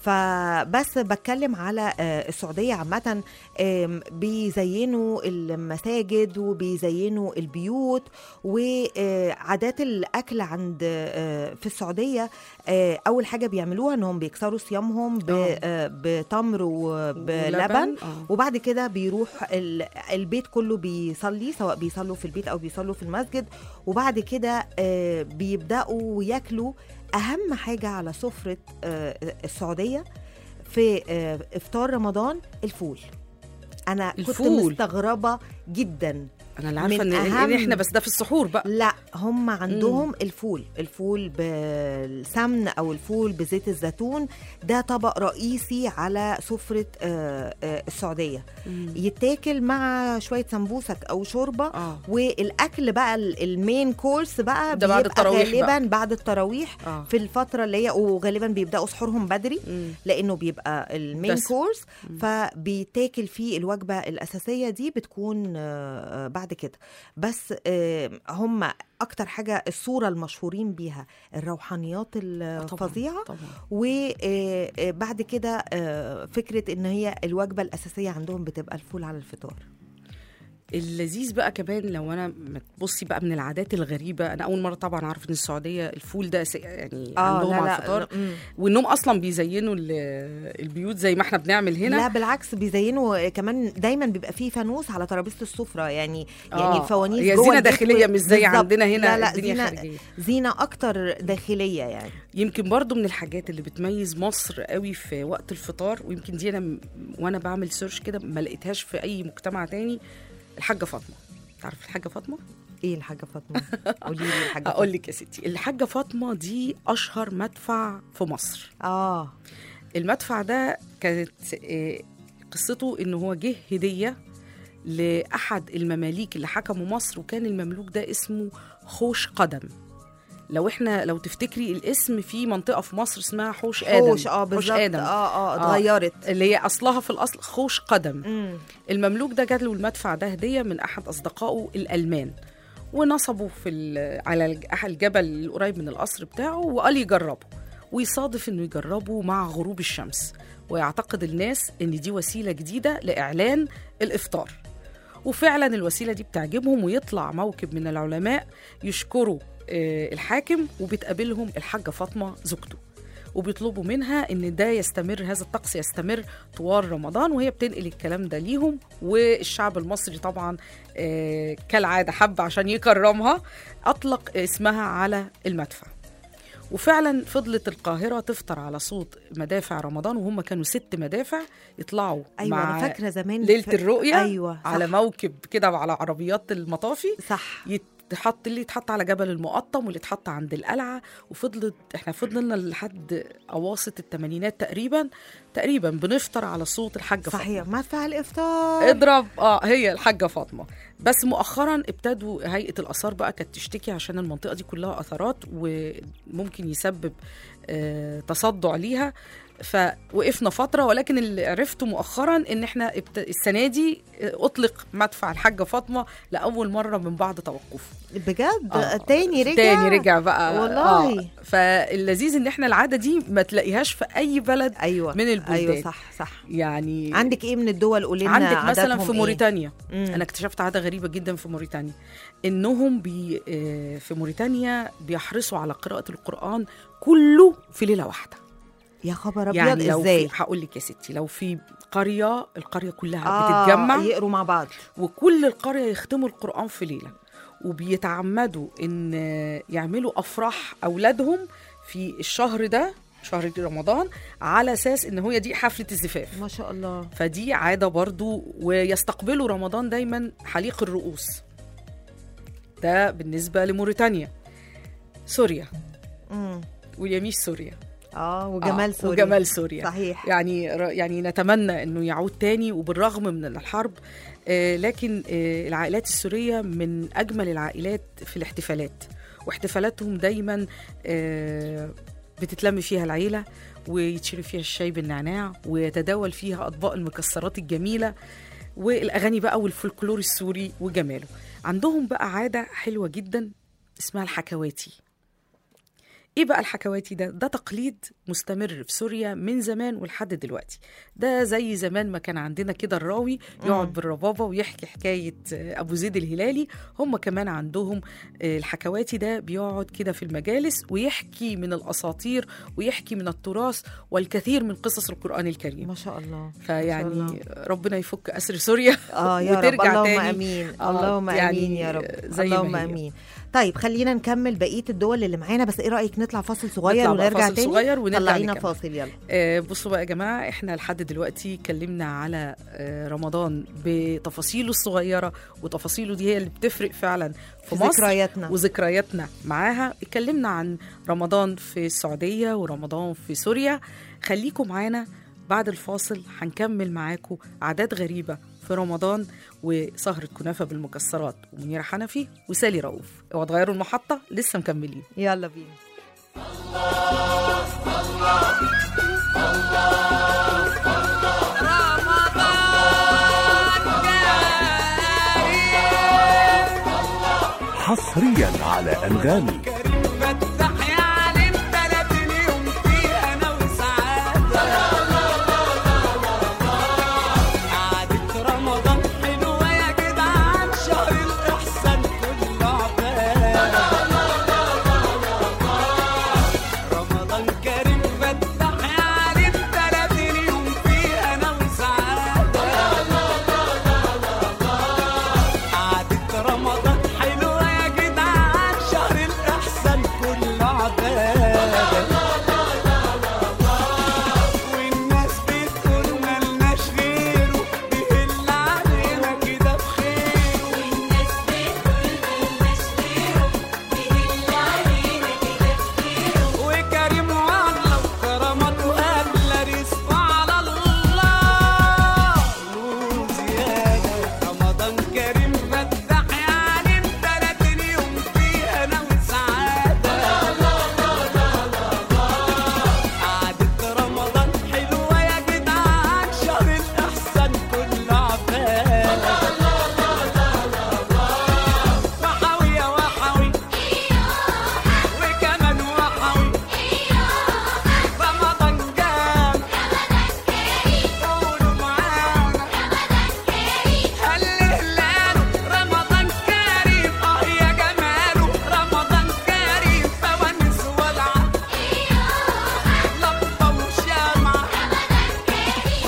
فبس بتكلم على آه، السعوديه عامه آم، بيزينوا المساجد وبيزينوا البيوت وعادات الاكل عند آه، في السعوديه آه، اول حاجه بيعملوها انهم بيكسروا صيامهم ب- آه. آه، بتمر وبلبن ولبن، آه. وبعد كده بيروح ال- البيت كله بيصلي سواء بيصلوا في البيت او بيصلوا في المسجد وبعد كده آه، بيبداوا ياكلوا اهم حاجه على سفره آه، السعوديه في آه، افطار رمضان الفول انا كنت الفول. مستغربه جدا انا اللي عارفه من ان إن أهم- احنا بس ده في السحور بقى لا هم عندهم الفول الفول بالسمن او الفول بزيت الزيتون ده طبق رئيسي على سفره آه، آه، السعوديه يتاكل مع شويه سمبوسك او شوربه اه والاكل بقى ال- المين كورس بقى ده بعد بيبقى التراويح غالبا بقى. بعد التراويح اه في الفتره اللي هي وغالبا بيبداوا سحورهم بدري مم. لانه بيبقى المين دسم. كورس مم. فبيتاكل فيه الوجبه الاساسيه دي بتكون آه، آه، بعد كده بس آه، هم اكتر حاجه الصوره المشهورين بيها الروحانيات الفظيعه طبعا وبعد كده آه، فكره ان هي الوجبه الاساسيه عندهم بتبقى الفول على الفطار اللذيذ بقى كمان لو انا ما تبصي بقى من العادات الغريبه انا اول مره طبعا اعرف ان السعوديه الفول ده س- يعني عندهم على الفطار مم. وانهم اصلا بيزينوا ال- البيوت زي ما احنا بنعمل هنا لا بالعكس بيزينوا كمان دايما بيبقى فيه فانوس على ترابيزه السفره يعني يعني آه، الفوانيس هي جوه زينه البيت داخليه مش زي بالظبط. عندنا هنا لا لا الدنيا زينه خارجيه زينه اكتر داخليه يعني يمكن برضو من الحاجات اللي بتميز مصر قوي في وقت الفطار ويمكن دي انا م- وانا بعمل سيرش كده ما لقيتهاش في اي مجتمع تاني الحاجه فاطمه تعرف الحاجه فاطمه ايه الحاجه فاطمه قولي لي الحاجه اقول لك يا ستي الحاجه فاطمه دي اشهر مدفع في مصر اه المدفع ده كانت آه، قصته ان هو جه هديه لاحد المماليك اللي حكموا مصر وكان المملوك ده اسمه خوش قدم لو احنا لو تفتكري الاسم في منطقه في مصر اسمها حوش ادم حوش اه بالظبط آدم. اه اه اتغيرت اللي هي اصلها في الاصل خوش قدم امم المملوك ده جات له المدفع ده هديه من احد اصدقائه الالمان ونصبوا في ال- على الج- أح- الجبل القريب من القصر بتاعه وقال يجربه ويصادف انه يجربه مع غروب الشمس ويعتقد الناس ان دي وسيله جديده لاعلان الافطار وفعلا الوسيله دي بتعجبهم ويطلع موكب من العلماء يشكروا آه، الحاكم وبتقابلهم الحاجه فاطمه زوجته وبيطلبوا منها ان ده يستمر هذا الطقس يستمر طوال رمضان وهي بتنقل الكلام ده ليهم والشعب المصري طبعا آه، كالعاده حب عشان يكرمها اطلق اسمها على المدفع وفعلا فضلت القاهرة تفطر على صوت مدافع رمضان وهم كانوا ست مدافع يطلعوا ايوه مع انا فاكره زمان ليلة ف- الرؤية ايوه صح. على موكب كده على عربيات المطافي صح يتحط اللي يتحط على جبل المقطم واللي يتحط عند القلعه وفضلت احنا فضلنا لحد اواسط الثمانينات تقريبا تقريبا بنفطر على صوت الحاجه فاطمه صحيح مدفع الافطار اضرب اه هي الحاجه فاطمه بس مؤخرا ابتدوا هيئه الاثار بقى كانت تشتكي عشان المنطقه دي كلها اثارات وممكن يسبب آه تصدع ليها فوقفنا فتره ولكن اللي عرفته مؤخرا ان احنا ابت... السنه دي اطلق مدفع الحاجه فاطمه لاول مره من بعد توقفه بجد آه، تاني رجع تاني رجع بقى والله. آه. فاللذيذ ان احنا العاده دي ما تلاقيهاش في اي بلد ايوه من البلدان. ايوه صح صح يعني عندك ايه من الدول قولي لنا عندك مثلا عاداتهم في إيه؟ موريتانيا مم. انا اكتشفت عاده غريبه جدا في موريتانيا انهم بي آه، في موريتانيا بيحرصوا على قراءه القران كله في ليله واحده يا خبر ابيض يعني لو ازاي في هقول لك يا ستي لو في قريه القريه كلها آه بتتجمع يقروا مع بعض وكل القريه يختموا القران في ليله وبيتعمدوا ان يعملوا افراح اولادهم في الشهر ده شهر رمضان على اساس ان هي دي حفله الزفاف ما شاء الله فدي عاده برضو ويستقبلوا رمضان دايما حليق الرؤوس ده بالنسبه لموريتانيا سوريا مم. واليميش سوريا اه وجمال آه، سوري وجمال سوريا صحيح يعني يعني نتمنى انه يعود تاني وبالرغم من الحرب آه، لكن آه، العائلات السوريه من اجمل العائلات في الاحتفالات واحتفالاتهم دايما آه، بتتلم فيها العيله ويتشرب فيها الشاي بالنعناع ويتداول فيها اطباق المكسرات الجميله والاغاني بقى والفولكلور السوري وجماله عندهم بقى عاده حلوه جدا اسمها الحكواتي ايه بقى الحكواتي ده ده تقليد مستمر في سوريا من زمان ولحد دلوقتي ده زي زمان ما كان عندنا كده الراوي يقعد بالربابه ويحكي حكايه آه، ابو زيد الهلالي هم كمان عندهم آه، الحكواتي ده بيقعد كده في المجالس ويحكي من الاساطير ويحكي من التراث والكثير من قصص القران الكريم ما شاء الله ما شاء فيعني الله. ربنا يفك اسر سوريا اه يا رب وترجع اللهم تاني. امين آه، اللهم يعني امين يا رب زي ما اللهم هي. امين طيب خلينا نكمل بقيه الدول اللي معانا بس ايه رايك نطلع فاصل صغير نطلع بقى ونرجع فاصل تاني صغير ونرجع طلعينا نكمل. فاصل يلا آه، بصوا بقى يا جماعة احنا لحد دلوقتي اتكلمنا على آه، رمضان بتفاصيله الصغيرة وتفاصيله دي هي اللي بتفرق فعلا في مصر ذكرياتنا وذكرياتنا معاها اتكلمنا عن رمضان في السعودية ورمضان في سوريا خليكم معانا بعد الفاصل هنكمل معاكم عادات غريبة في رمضان وسهرة كنافة بالمكسرات ومنيرة حنفي وسالي رؤوف اوعوا تغيروا المحطة لسه مكملين يلا بينا حصريا على أنغامي فتح يا علم بلد اليوم فيه انا وسعاده قعدة رمضان حلوه يا جدعان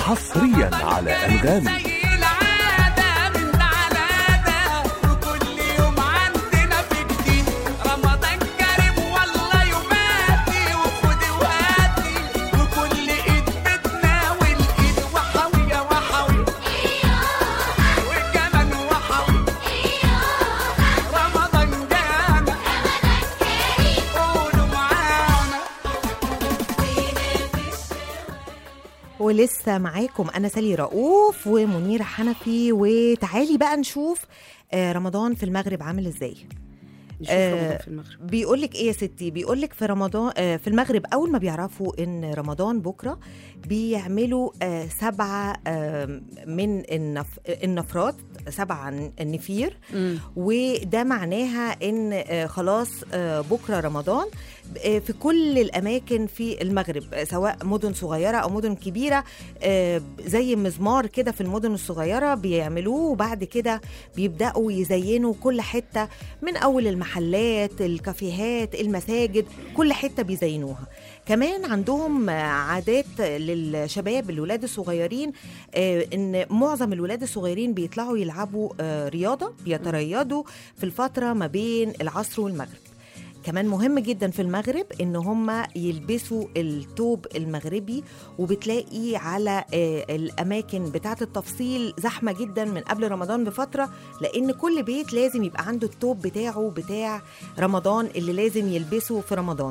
حصريا على أنغامي زي العادة من ده على ده وكل يوم عندنا في جديد رمضان كريم والله يباتي وخدي وهاتي وكل ايد بتناول ايد وحاوية وحاوي وكمان وحاوي رمضان جانا قولوا معانا ولسه معاكم انا سالي رؤوف ومنيره حنفي وتعالي بقى نشوف آه، رمضان في المغرب عامل ازاي نشوف آه، رمضان في المغرب بيقول لك ايه يا ستي بيقول لك في رمضان آه، في المغرب اول ما بيعرفوا ان رمضان بكره بيعملوا آه، سبعه آه، من النف... النفرات سبعه نفير مم. وده معناها ان آه، خلاص آه، بكره رمضان آه، في كل الاماكن في المغرب آه، سواء مدن صغيره او مدن كبيره آه، زي مزمار كده في المدن الصغيره بيعملوه وبعد كده بيبداوا يزينوا كل حته من اول المحلات الكافيهات المساجد كل حته بيزينوها كمان عندهم آه، عادات للشباب الولاد الصغيرين آه، ان معظم الولاد الصغيرين بيطلعوا يلعبوا آه، رياضه بيتريضوا في الفتره ما بين العصر والمغرب كمان مهم جدا في المغرب ان هم يلبسوا التوب المغربي وبتلاقي على آه، الاماكن بتاعه التفصيل زحمه جدا من قبل رمضان بفتره لان كل بيت لازم يبقى عنده التوب بتاعه بتاع رمضان اللي لازم يلبسه في رمضان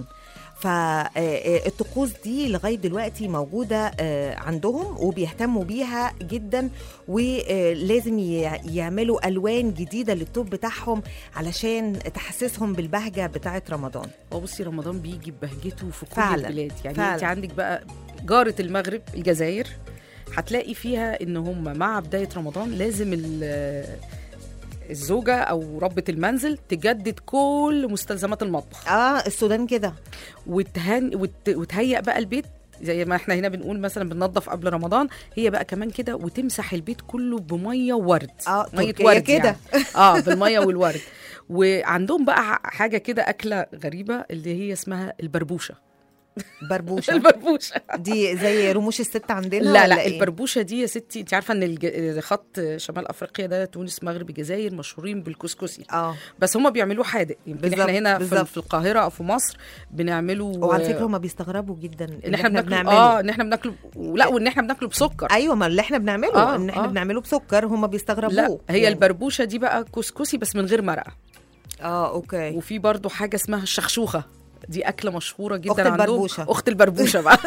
فالطقوس دي لغايه دلوقتي موجوده آه، عندهم وبيهتموا بيها جدا ولازم ي- يعملوا الوان جديده للتوب بتاعهم علشان تحسسهم بالبهجه بتاعه رمضان هو بصي رمضان بيجي ببهجته في كل فعلاً، البلاد يعني فعلاً. انت عندك بقى جارة المغرب الجزائر هتلاقي فيها ان هم مع بداية رمضان لازم ال- الزوجة او ربة المنزل تجدد كل مستلزمات المطبخ اه السودان كده وتهن وت... وتهيئ بقى البيت زي ما احنا هنا بنقول مثلا بننظف قبل رمضان هي بقى كمان كده وتمسح البيت كله بميه وورد اه ميه تركيا ورد كده يعني. اه بالميه والورد وعندهم بقى ح- حاجه كده اكله غريبه اللي هي اسمها البربوشه بربوشه البربوشه دي زي رموش الست عندنا لا ولا لا إيه؟ البربوشه دي يا ستي انت عارفه ان الج... خط شمال افريقيا ده تونس مغرب الجزائر مشهورين بالكسكسي اه بس هم بيعملوه حادق يمكن بالظبط، احنا هنا في, بالظبط. في القاهره او في مصر بنعمله وعلى فكره هم بيستغربوا جدا ان احنا بناكله اه ان احنا بناكله لا وان احنا بناكله بسكر ايوه ما اللي احنا بنعمله آه، ان احنا آه. بنعمله بسكر هم بيستغربوه لا هي يعني. البربوشه دي بقى كسكسي بس من غير مرقه اه اوكي وفي برضو حاجه اسمها الشخشوخه دي اكله مشهوره جدا أخت عندهم البربوشة. اخت البربوشه بقى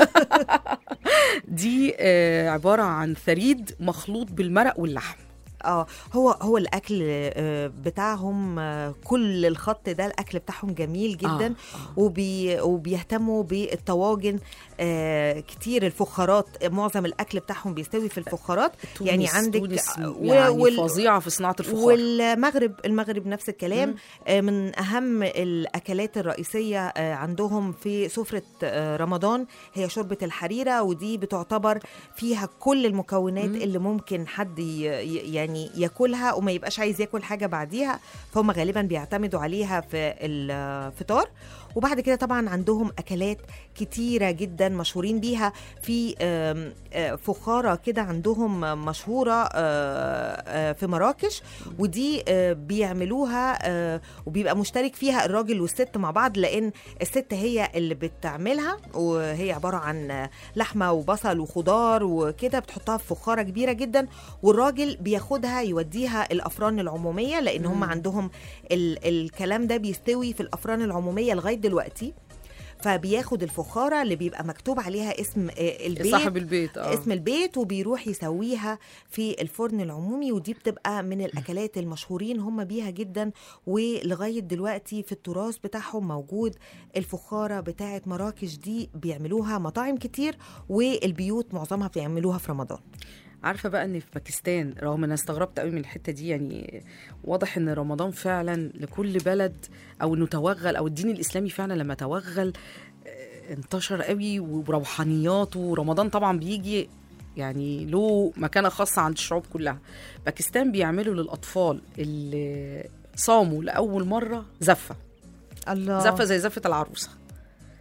دي آه عباره عن ثريد مخلوط بالمرق واللحم اه هو هو الاكل آه، بتاعهم آه، كل الخط ده الاكل بتاعهم جميل جدا آه، وبي وبيهتموا بالطواجن آه كتير الفخارات معظم الاكل بتاعهم بيستوي في الفخارات يعني تونس- عندك تونس و- يعني وال- فظيعه في صناعه الفخار والمغرب المغرب نفس الكلام آه، من اهم الاكلات الرئيسيه آه، عندهم في سفره آه، رمضان هي شوربه الحريره ودي بتعتبر فيها كل المكونات مم. اللي ممكن حد ي- ي- يعني ياكلها وما يبقاش عايز ياكل حاجه بعديها فهم غالبا بيعتمدوا عليها في الفطار وبعد كده طبعا عندهم اكلات كتيره جدا مشهورين بيها في آم، آه، فخاره كده عندهم مشهوره آه، آه، في مراكش ودي آه، بيعملوها آه، وبيبقى مشترك فيها الراجل والست مع بعض لان الست هي اللي بتعملها وهي عباره عن لحمه وبصل وخضار وكده بتحطها في فخاره كبيره جدا والراجل بياخدها يوديها الافران العموميه لان هم مم. عندهم ال الكلام ده بيستوي في الافران العموميه لغايه دلوقتي فبياخد الفخاره اللي بيبقى مكتوب عليها اسم آه، البيت صاحب البيت اه اسم البيت وبيروح يسويها في الفرن العمومي ودي بتبقى من الاكلات المشهورين هم بيها جدا ولغايه دلوقتي في التراث بتاعهم موجود الفخاره بتاعه مراكش دي بيعملوها مطاعم كتير والبيوت معظمها بيعملوها في رمضان عارفه بقى ان في باكستان رغم ان انا استغربت قوي من الحته دي يعني واضح ان رمضان فعلا لكل بلد او انه توغل او الدين الاسلامي فعلا لما توغل آه، انتشر قوي وروحانياته ورمضان طبعا بيجي يعني له مكانه خاصه عند الشعوب كلها باكستان بيعملوا للاطفال اللي صاموا لاول مره زفه الله زفه زي زفه العروسه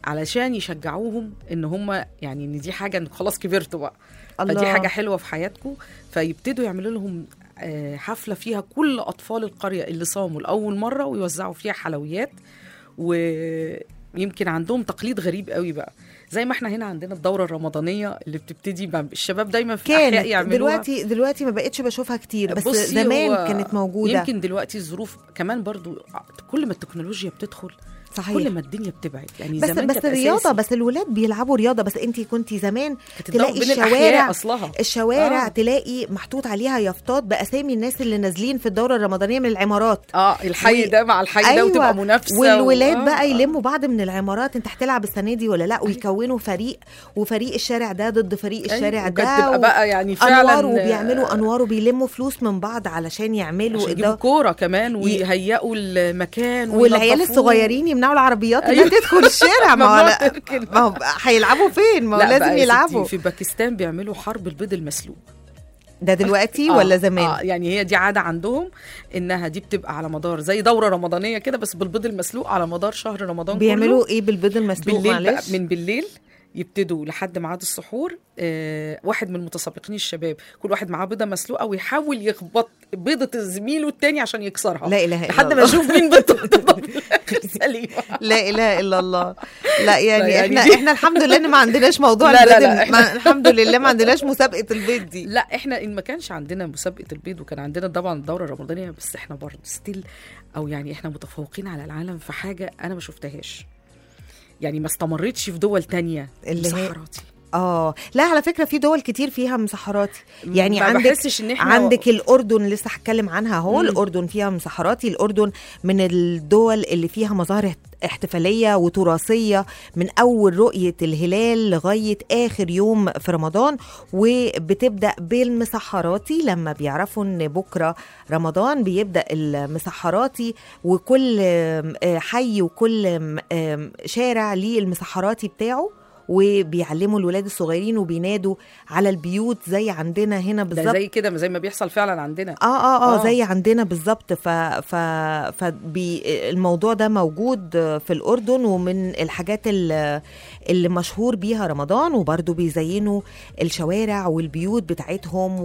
علشان يشجعوهم ان هم يعني ان دي حاجه ان خلاص كبرتوا بقى الله. فدي حاجه حلوه في حياتكم فيبتدوا يعملوا لهم آه، حفله فيها كل اطفال القريه اللي صاموا لاول مره ويوزعوا فيها حلويات ويمكن عندهم تقليد غريب قوي بقى زي ما احنا هنا عندنا الدوره الرمضانيه اللي بتبتدي مع الشباب دايما في الاحياء كانت يعملوها دلوقتي دلوقتي ما بقتش بشوفها كتير بس بصي، زمان هو كانت موجوده يمكن دلوقتي الظروف كمان برضو كل ما التكنولوجيا بتدخل صحيح كل ما الدنيا بتبعد يعني بس زمان بس كانت الرياضه أساسي. بس الولاد بيلعبوا رياضه بس انت كنتي زمان كانت تلاقي الدولة بين الشوارع الأحياء اصلها الشوارع آه. تلاقي محطوط عليها يافطات باسامي الناس اللي نازلين في الدوره الرمضانيه من العمارات اه الحي و- ده مع الحي ده وتبقى منافسه والولاد و... آه، بقى آه. يلموا بعض من العمارات انت هتلعب السنه دي ولا لا ويكونوا فريق وفريق الشارع ده ضد فريق الشارع أيوة، ده وكانت تبقى و- بقى يعني فعلا انوار وبيعملوا انوار وبيلموا فلوس من بعض علشان يعملوا عشان يجيبوا ده كوره كمان ويهيئوا المكان والعيال وينظفوه. الصغيرين يمنعوا العربيات انها أيوة. تدخل الشارع ما هو ممنوع لا- تركن. ما هو هيلعبوا فين ما هو لا بقى لازم يا ستي يلعبوا في باكستان بيعملوا حرب البيض المسلوق ده دلوقتي آه، ولا زمان آه يعني هي دي عاده عندهم انها دي بتبقى على مدار زي دوره رمضانيه كده بس بالبيض المسلوق على مدار شهر رمضان كله. بيعملوا ايه بالبيض المسلوق بالليل بقى معلش من بالليل يبتدوا لحد ميعاد السحور آه واحد من المتسابقين الشباب كل واحد معاه بيضه مسلوقه ويحاول يخبط بيضه زميله التاني عشان يكسرها لا اله الا لحد ما الله. يشوف مين بيضته سليمه لا اله الا الله لا يعني, لا، يعني احنا دي- احنا الحمد لله ان ما عندناش موضوع لا، لا، البيض لا، الم- ما الحمد لله ما عندناش مسابقه البيض دي لا احنا ان ما كانش عندنا مسابقه البيض وكان عندنا طبعا الدوره الرمضانيه بس احنا برضه ستيل او يعني احنا متفوقين على العالم في حاجه انا ما شفتهاش يعني ما استمرتش في دول تانية اللي هي- مسحراتي اه لا على فكره في دول كتير فيها مسحراتي يعني ما عندك بحسش ان احنا عندك الاردن لسه هتكلم عنها اهو مم. الاردن فيها مسحراتي الاردن من الدول اللي فيها مظاهر احت- احتفاليه وتراثيه من اول رؤيه الهلال لغايه اخر يوم في رمضان وبتبدا بالمسحراتي لما بيعرفوا ان بكره رمضان بيبدا المسحراتي وكل آم، آه، حي وكل آم، آم، شارع ليه المسحراتي بتاعه وبيعلموا الولاد الصغيرين وبينادوا على البيوت زي عندنا هنا ده بالظبط زي كده زي ما بيحصل فعلا عندنا اه اه اه, آه. زي عندنا بالظبط ف ف فبي الموضوع ده موجود في الاردن ومن الحاجات اللي, اللي مشهور بيها رمضان وبرضه بيزينوا الشوارع والبيوت بتاعتهم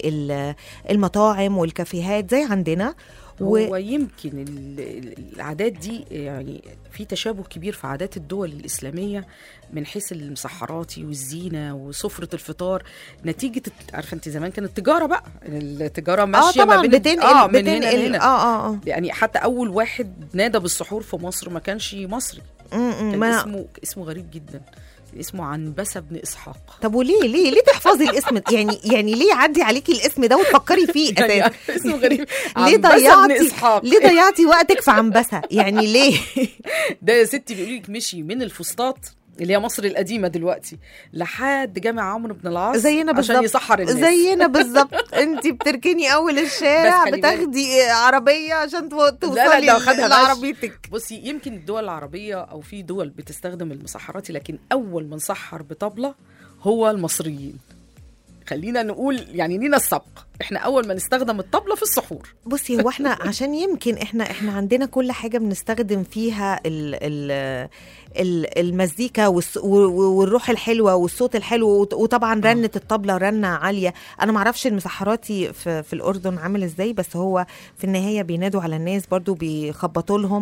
والمطاعم والكافيهات زي عندنا هو يمكن ال- ال- العادات دي يعني في تشابه كبير في عادات الدول الإسلامية من حيث المسحراتي والزينة وسفرة الفطار نتيجة الت- عارفة انت زمان كانت التجارة بقى التجارة اه ماشية طبعا ما بين بتنقل اه من هنا بتنقل لهنا اه اه اه يعني حتى أول واحد نادى بالسحور في مصر ما كانش مصري م- م- كان ما اسمه اسمه غريب جدا اسمه عنبسة بن إسحاق طب وليه ليه ليه تحفظي الاسم ده؟ يعني يعني ليه يعدي عليكي الاسم ده وتفكري فيه يعني اساسا اسمه غريب ليه عنبسة بن ضيعتي إسحاق ليه ضيعتي وقتك في عنبسه يعني ليه ده يا ستي بيقول لك مشي من الفسطاط اللي هي مصر القديمه دلوقتي لحد جامع عمرو بن العاص زينا بالظبط عشان يسحر الناس زينا بالظبط انت بتركني اول الشارع بس خلي بتاخدي عربيه عشان تو- توصلي لا، ده خدها مشي. لعربيتك بصي يمكن الدول العربيه او في دول بتستخدم المسحراتي لكن اول من سحر بطبله هو المصريين خلينا نقول يعني لينا السبق احنا اول ما نستخدم الطبله في السحور بصي هو احنا عشان يمكن احنا احنا عندنا كل حاجه بنستخدم فيها ال ال ال المزيكا والس- و- و- والروح الحلوه والصوت الحلو وط- وطبعا رنه الطبله رنه عاليه انا معرفش المسحراتي في, في الاردن عامل ازاي بس هو في النهايه بينادوا على الناس برضو بيخبطوا لهم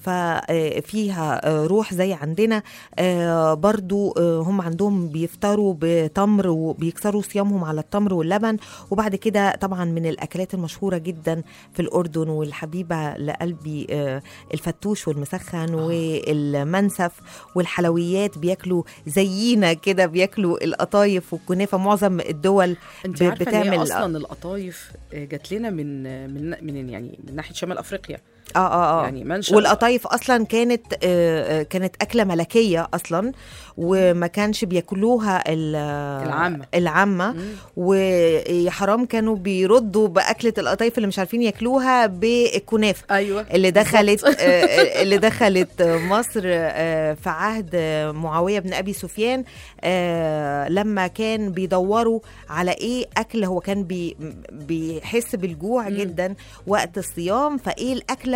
ففيها روح زي عندنا آه، برضو آه، هم عندهم بيفطروا بتمر وبيكسروا صيامهم على التمر واللبن وبعد كده طبعا من الاكلات المشهوره جدا في الاردن والحبيبه لقلبي آه، الفتوش والمسخن والمنسف والحلويات بياكلوا زينا كده بياكلوا القطايف والكنافه معظم الدول انت ب- عارفه بتعمل بتعمل- اصلا القطايف آه، جات لنا من من من يعني من ناحيه شمال افريقيا اه اه اه يعني منشأ والقطايف اصلا كانت آه، آه، كانت اكله ملكيه اصلا وما كانش بياكلوها ال- العامة. العامه مم. ويا حرام كانوا بيردوا باكله القطايف اللي مش عارفين ياكلوها بالكنافه ايوه اللي دخلت آه، اللي دخلت مصر آه، في عهد آه، معاويه بن ابي سفيان آه، لما كان بيدوروا على ايه اكل هو كان بي بيحس بالجوع مم. جدا وقت الصيام فايه الاكله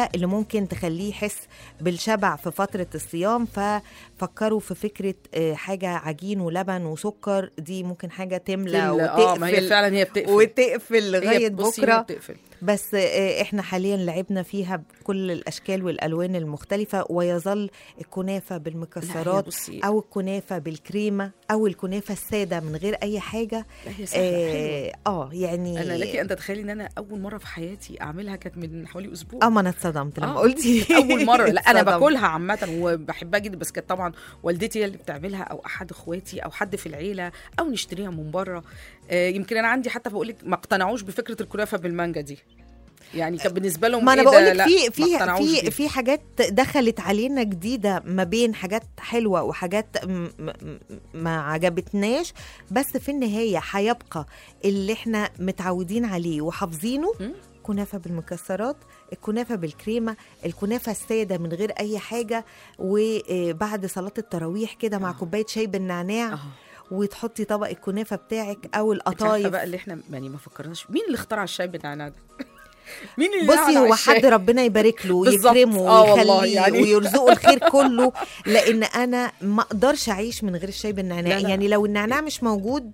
القليله اللي ممكن تخليه يحس بالشبع في فتره الصيام ففكروا في فكره آه، حاجه عجين ولبن وسكر دي ممكن حاجه تملى اه ما هي وتقفل فعلا هي بتقفل وتقفل هي لغايه بصي هي بكره بتقفل بس آه، احنا حاليا لعبنا فيها بكل الاشكال والالوان المختلفه ويظل الكنافه لا، هي بالمكسرات بصي او الكنافه بالكريمه او الكنافه الساده من غير اي حاجه لا هي سهله حلوه اه, آه يعني انا لك ان تتخيلي ان انا اول مره في حياتي اعملها كانت من حوالي اسبوع اه ما انا اتصدمت لما آه. قلتي اول مره لا انا اتصدمت. باكلها عامه وبحبها جدا بس كانت طبعا والدتي هي اللي بتعملها او احد اخواتي او حد في العيله او نشتريها من بره آه يمكن انا عندي حتى بقول لك ما اقتنعوش بفكره الكنافه بالمانجا دي يعني كان بالنسبه لهم ما انا إيه ده؟ بقول لك لا، في ما في اقتنعوش في بيها. في حاجات دخلت علينا جديده ما بين حاجات حلوه وحاجات م- م- م- ما عجبتناش بس في النهايه هيبقى اللي احنا متعودين عليه وحافظينه م? كنافه بالمكسرات الكنافه بالكريمه الكنافه الساده من غير اي حاجه وبعد صلاه التراويح كده مع آه. كوبايه شاي بالنعناع اه وتحطي طبق الكنافه بتاعك او انت عارفه القطايف بقى اللي احنا يعني ما فكرناش مين اللي اخترع الشاي بالنعناع ده مين اللي بصي لعن هو على الشاي؟ حد ربنا يبارك له بالظبط. ويكرمه آه والله ويخليه يعني. ويرزقه الخير كله لان انا ما اقدرش اعيش من غير الشاي بالنعناع لا، لا. يعني لو النعناع مش موجود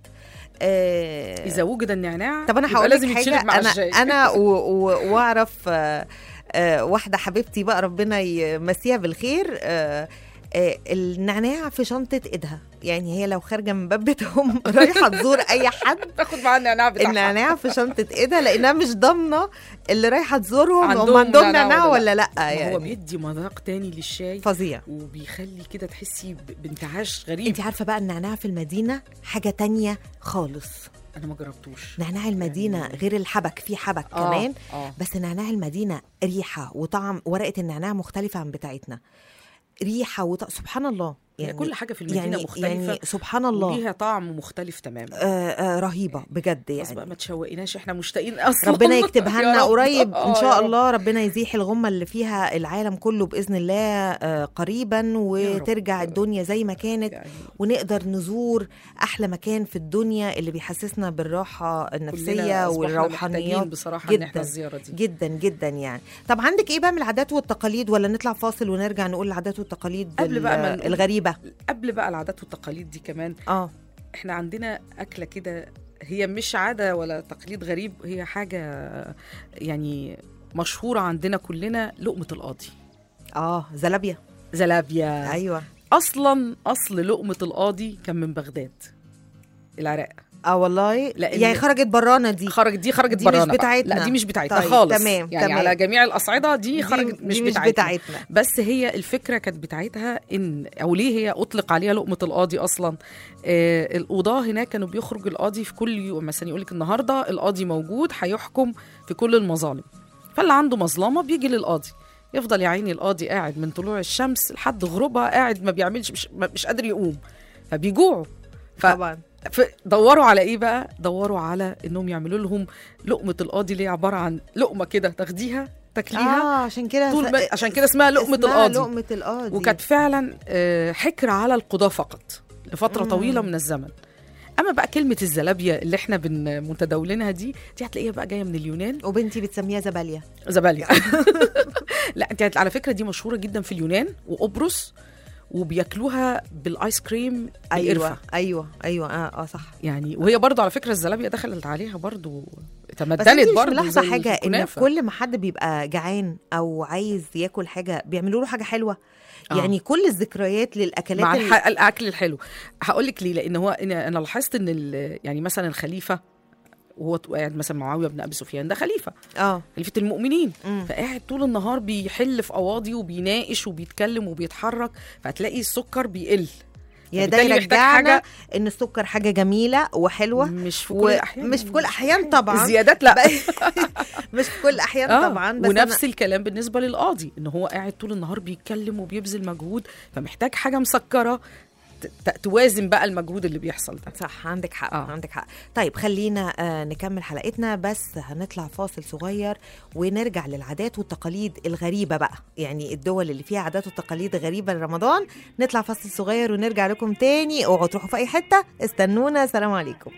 آه اذا وجد النعناع طب انا يبقى هقول لازم لك يتشرب حاجه مع انا الشاي انا و- و- واعرف آه آه واحده حبيبتي بقى ربنا يمسيها بالخير آه آه النعناع في شنطه ايدها يعني هي لو خارجه من باب بيتهم رايحه تزور اي حد تاخد معاها النعناع بتاعها النعناع في شنطه ايدها لانها مش ضامنه اللي رايحه تزورهم عندهم هم عندهم نعناع نعناع ولا ولا لا ما هو يعني بيدي مذاق تاني للشاي فظيع وبيخلي كده تحسي ب- بانتعاش غريب انت عارفه بقى النعناع في المدينه حاجه تانية خالص انا ما جربتوش نعناع المدينه يعني- غير الحبك في حبك آه، كمان اه بس نعناع المدينه ريحه وطعم ورقه النعناع مختلفه عن بتاعتنا ريحه وط... سبحان الله يعني كل حاجه في المدينه يعني مختلفه يعني سبحان الله وليها طعم مختلف تماما آه آه رهيبه بجد بس بقى يعني ما تشوقيناش احنا مشتاقين اصلا ربنا يكتبها يا لنا رب. قريب آه، ان يا شاء رب. الله ربنا يزيح الغمه اللي فيها العالم كله باذن الله آه قريبا وترجع يا رب. الدنيا زي ما كانت يعني ونقدر نزور احلى مكان في الدنيا اللي بيحسسنا بالراحه كلنا النفسيه أصبحنا والروحانيات محتاجين بصراحه ان جداً. احنا الزياره دي جدا جدا يعني طب عندك ايه بقى من العادات والتقاليد ولا نطلع فاصل ونرجع نقول العادات والتقاليد قبل بقى ما ال- نقول- الغريبه قبل بقى العادات والتقاليد دي كمان اه احنا عندنا اكله كده هي مش عاده ولا تقليد غريب هي حاجه يعني مشهوره عندنا كلنا لقمه القاضي اه زلابيا زلابيا ايوه اصلا اصل لقمه القاضي كان من بغداد العراق اه والله لأن- يعني خرجت برانا دي خرجت دي خرجت دي مش برانا بقى. بتاعتنا. لا دي مش بتاعتنا طيب، خالص تمام، يعني تمام. على جميع الاصعده دي دي- خرجت مش دي مش بتاعتنا. بتاعتنا بس هي الفكره كانت بتاعتها ان او ليه هي اطلق عليها لقمه القاضي اصلا آه القضاه هناك كانوا بيخرج القاضي في كل يوم مثلا يقول لك النهارده القاضي موجود هيحكم في كل المظالم فاللي عنده مظلمه بيجي للقاضي يفضل يا عيني القاضي قاعد من طلوع الشمس لحد غروبها قاعد ما بيعملش مش, ما- مش قادر يقوم فبيجوعوا ف- طبعا دوروا على ايه بقى دوروا على انهم يعملوا لهم لقمه القاضي اللي هي عباره عن لقمه كده تاخديها تاكليها اه عشان كده طول ما عشان كده اسمها لقمه اسمها القاضي لقمه القاضي وكانت فعلا آه، حكر على القضاة فقط لفترة مم. طويلة من الزمن أما بقى كلمة الزلابيا اللي احنا بن متداولينها دي دي هتلاقيها بقى جاية من اليونان وبنتي بتسميها زباليا زباليا لا انت على فكرة دي مشهورة جدا في اليونان وقبرص وبياكلوها بالايس كريم ايوه بالقرفة ايوه ايوه اه اه صح يعني وهي برضو على فكرة الزلابيا دخلت عليها برضو بس انت تمدنت مش برضو ملاحظه زي حاجه ان الكنافة. كل ما حد بيبقى جعان او عايز ياكل حاجه بيعملوا له حاجه حلوه آه. يعني كل الذكريات للاكلات مع ال- الح... الاكل الحلو هقول لك ليه لان هو انا أنا لاحظت ان ال... يعني مثلا الخليفه وهو قاعد مثلا مع معاويه بن ابي سفيان ده خليفه اه خليفه المؤمنين مم. فقاعد طول النهار بيحل في قواضي وبيناقش وبيتكلم وبيتحرك فهتلاقي السكر بيقل يا ده فبالتالي محتاج يرجعنا حاجة- ان السكر حاجه جميله وحلوه مش في كل و- الاحيان مش في كل الاحيان طبعا الزيادات لا مش في كل الاحيان آه، طبعا بس ونفس الكلام بالنسبه للقاضي ان هو قاعد طول النهار بيتكلم وبيبذل مجهود فمحتاج حاجه مسكره ت- ت- توازن بقى المجهود اللي بيحصل ده أنا صح عندك حق آه. آه. عندك حق طيب خلينا آه نكمل حلقتنا بس هنطلع فاصل صغير ونرجع للعادات والتقاليد الغريبه بقى يعني الدول اللي فيها عادات وتقاليد غريبه لرمضان نطلع فاصل صغير ونرجع لكم تاني اوعوا تروحوا في اي حته استنونا سلام عليكم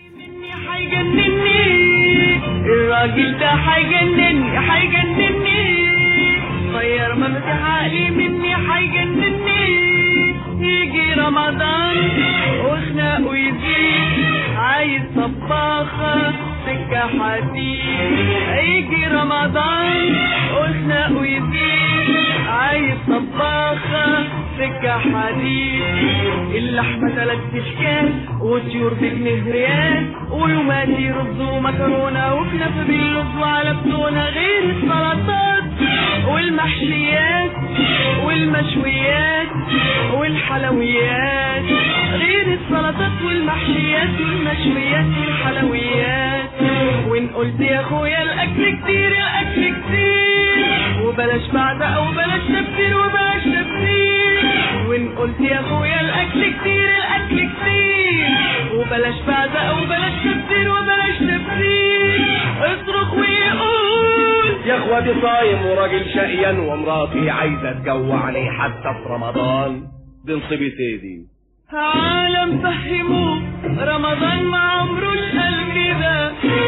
هيجنني الراجل ده هيجنني هيجنني طير مفتاح عقلي مني حيجنني يجي رمضان وخناقه يزيد عايز طباخة سكة حديد يجي رمضان وخناقه يزيد عايز طباخة سكة حديد اللحمة تلات اشكال وطيور بجنيه ريال ويوماتي رز ومكرونة وكنافة باللوز وعلى بتونة غير السلطات والمحشيات والمشويات والحلويات غير السلطات والمحشيات والمشويات والحلويات وان قلت يا اخويا الاكل كتير الاكل كتير وبلاش بعد وبلاش تفكير وبلاش تفكير وان قلت يا اخويا الاكل كتير الاكل كتير وبلاش بعد وبلاش تفكير وبلاش تفكير اصرخ ويقول يا اخواتي صايم وراجل شقيان ومراتي عايزه تجوعني حتى في رمضان دي نصيبتي دي عالم فهموه رمضان ما عمروش قال كده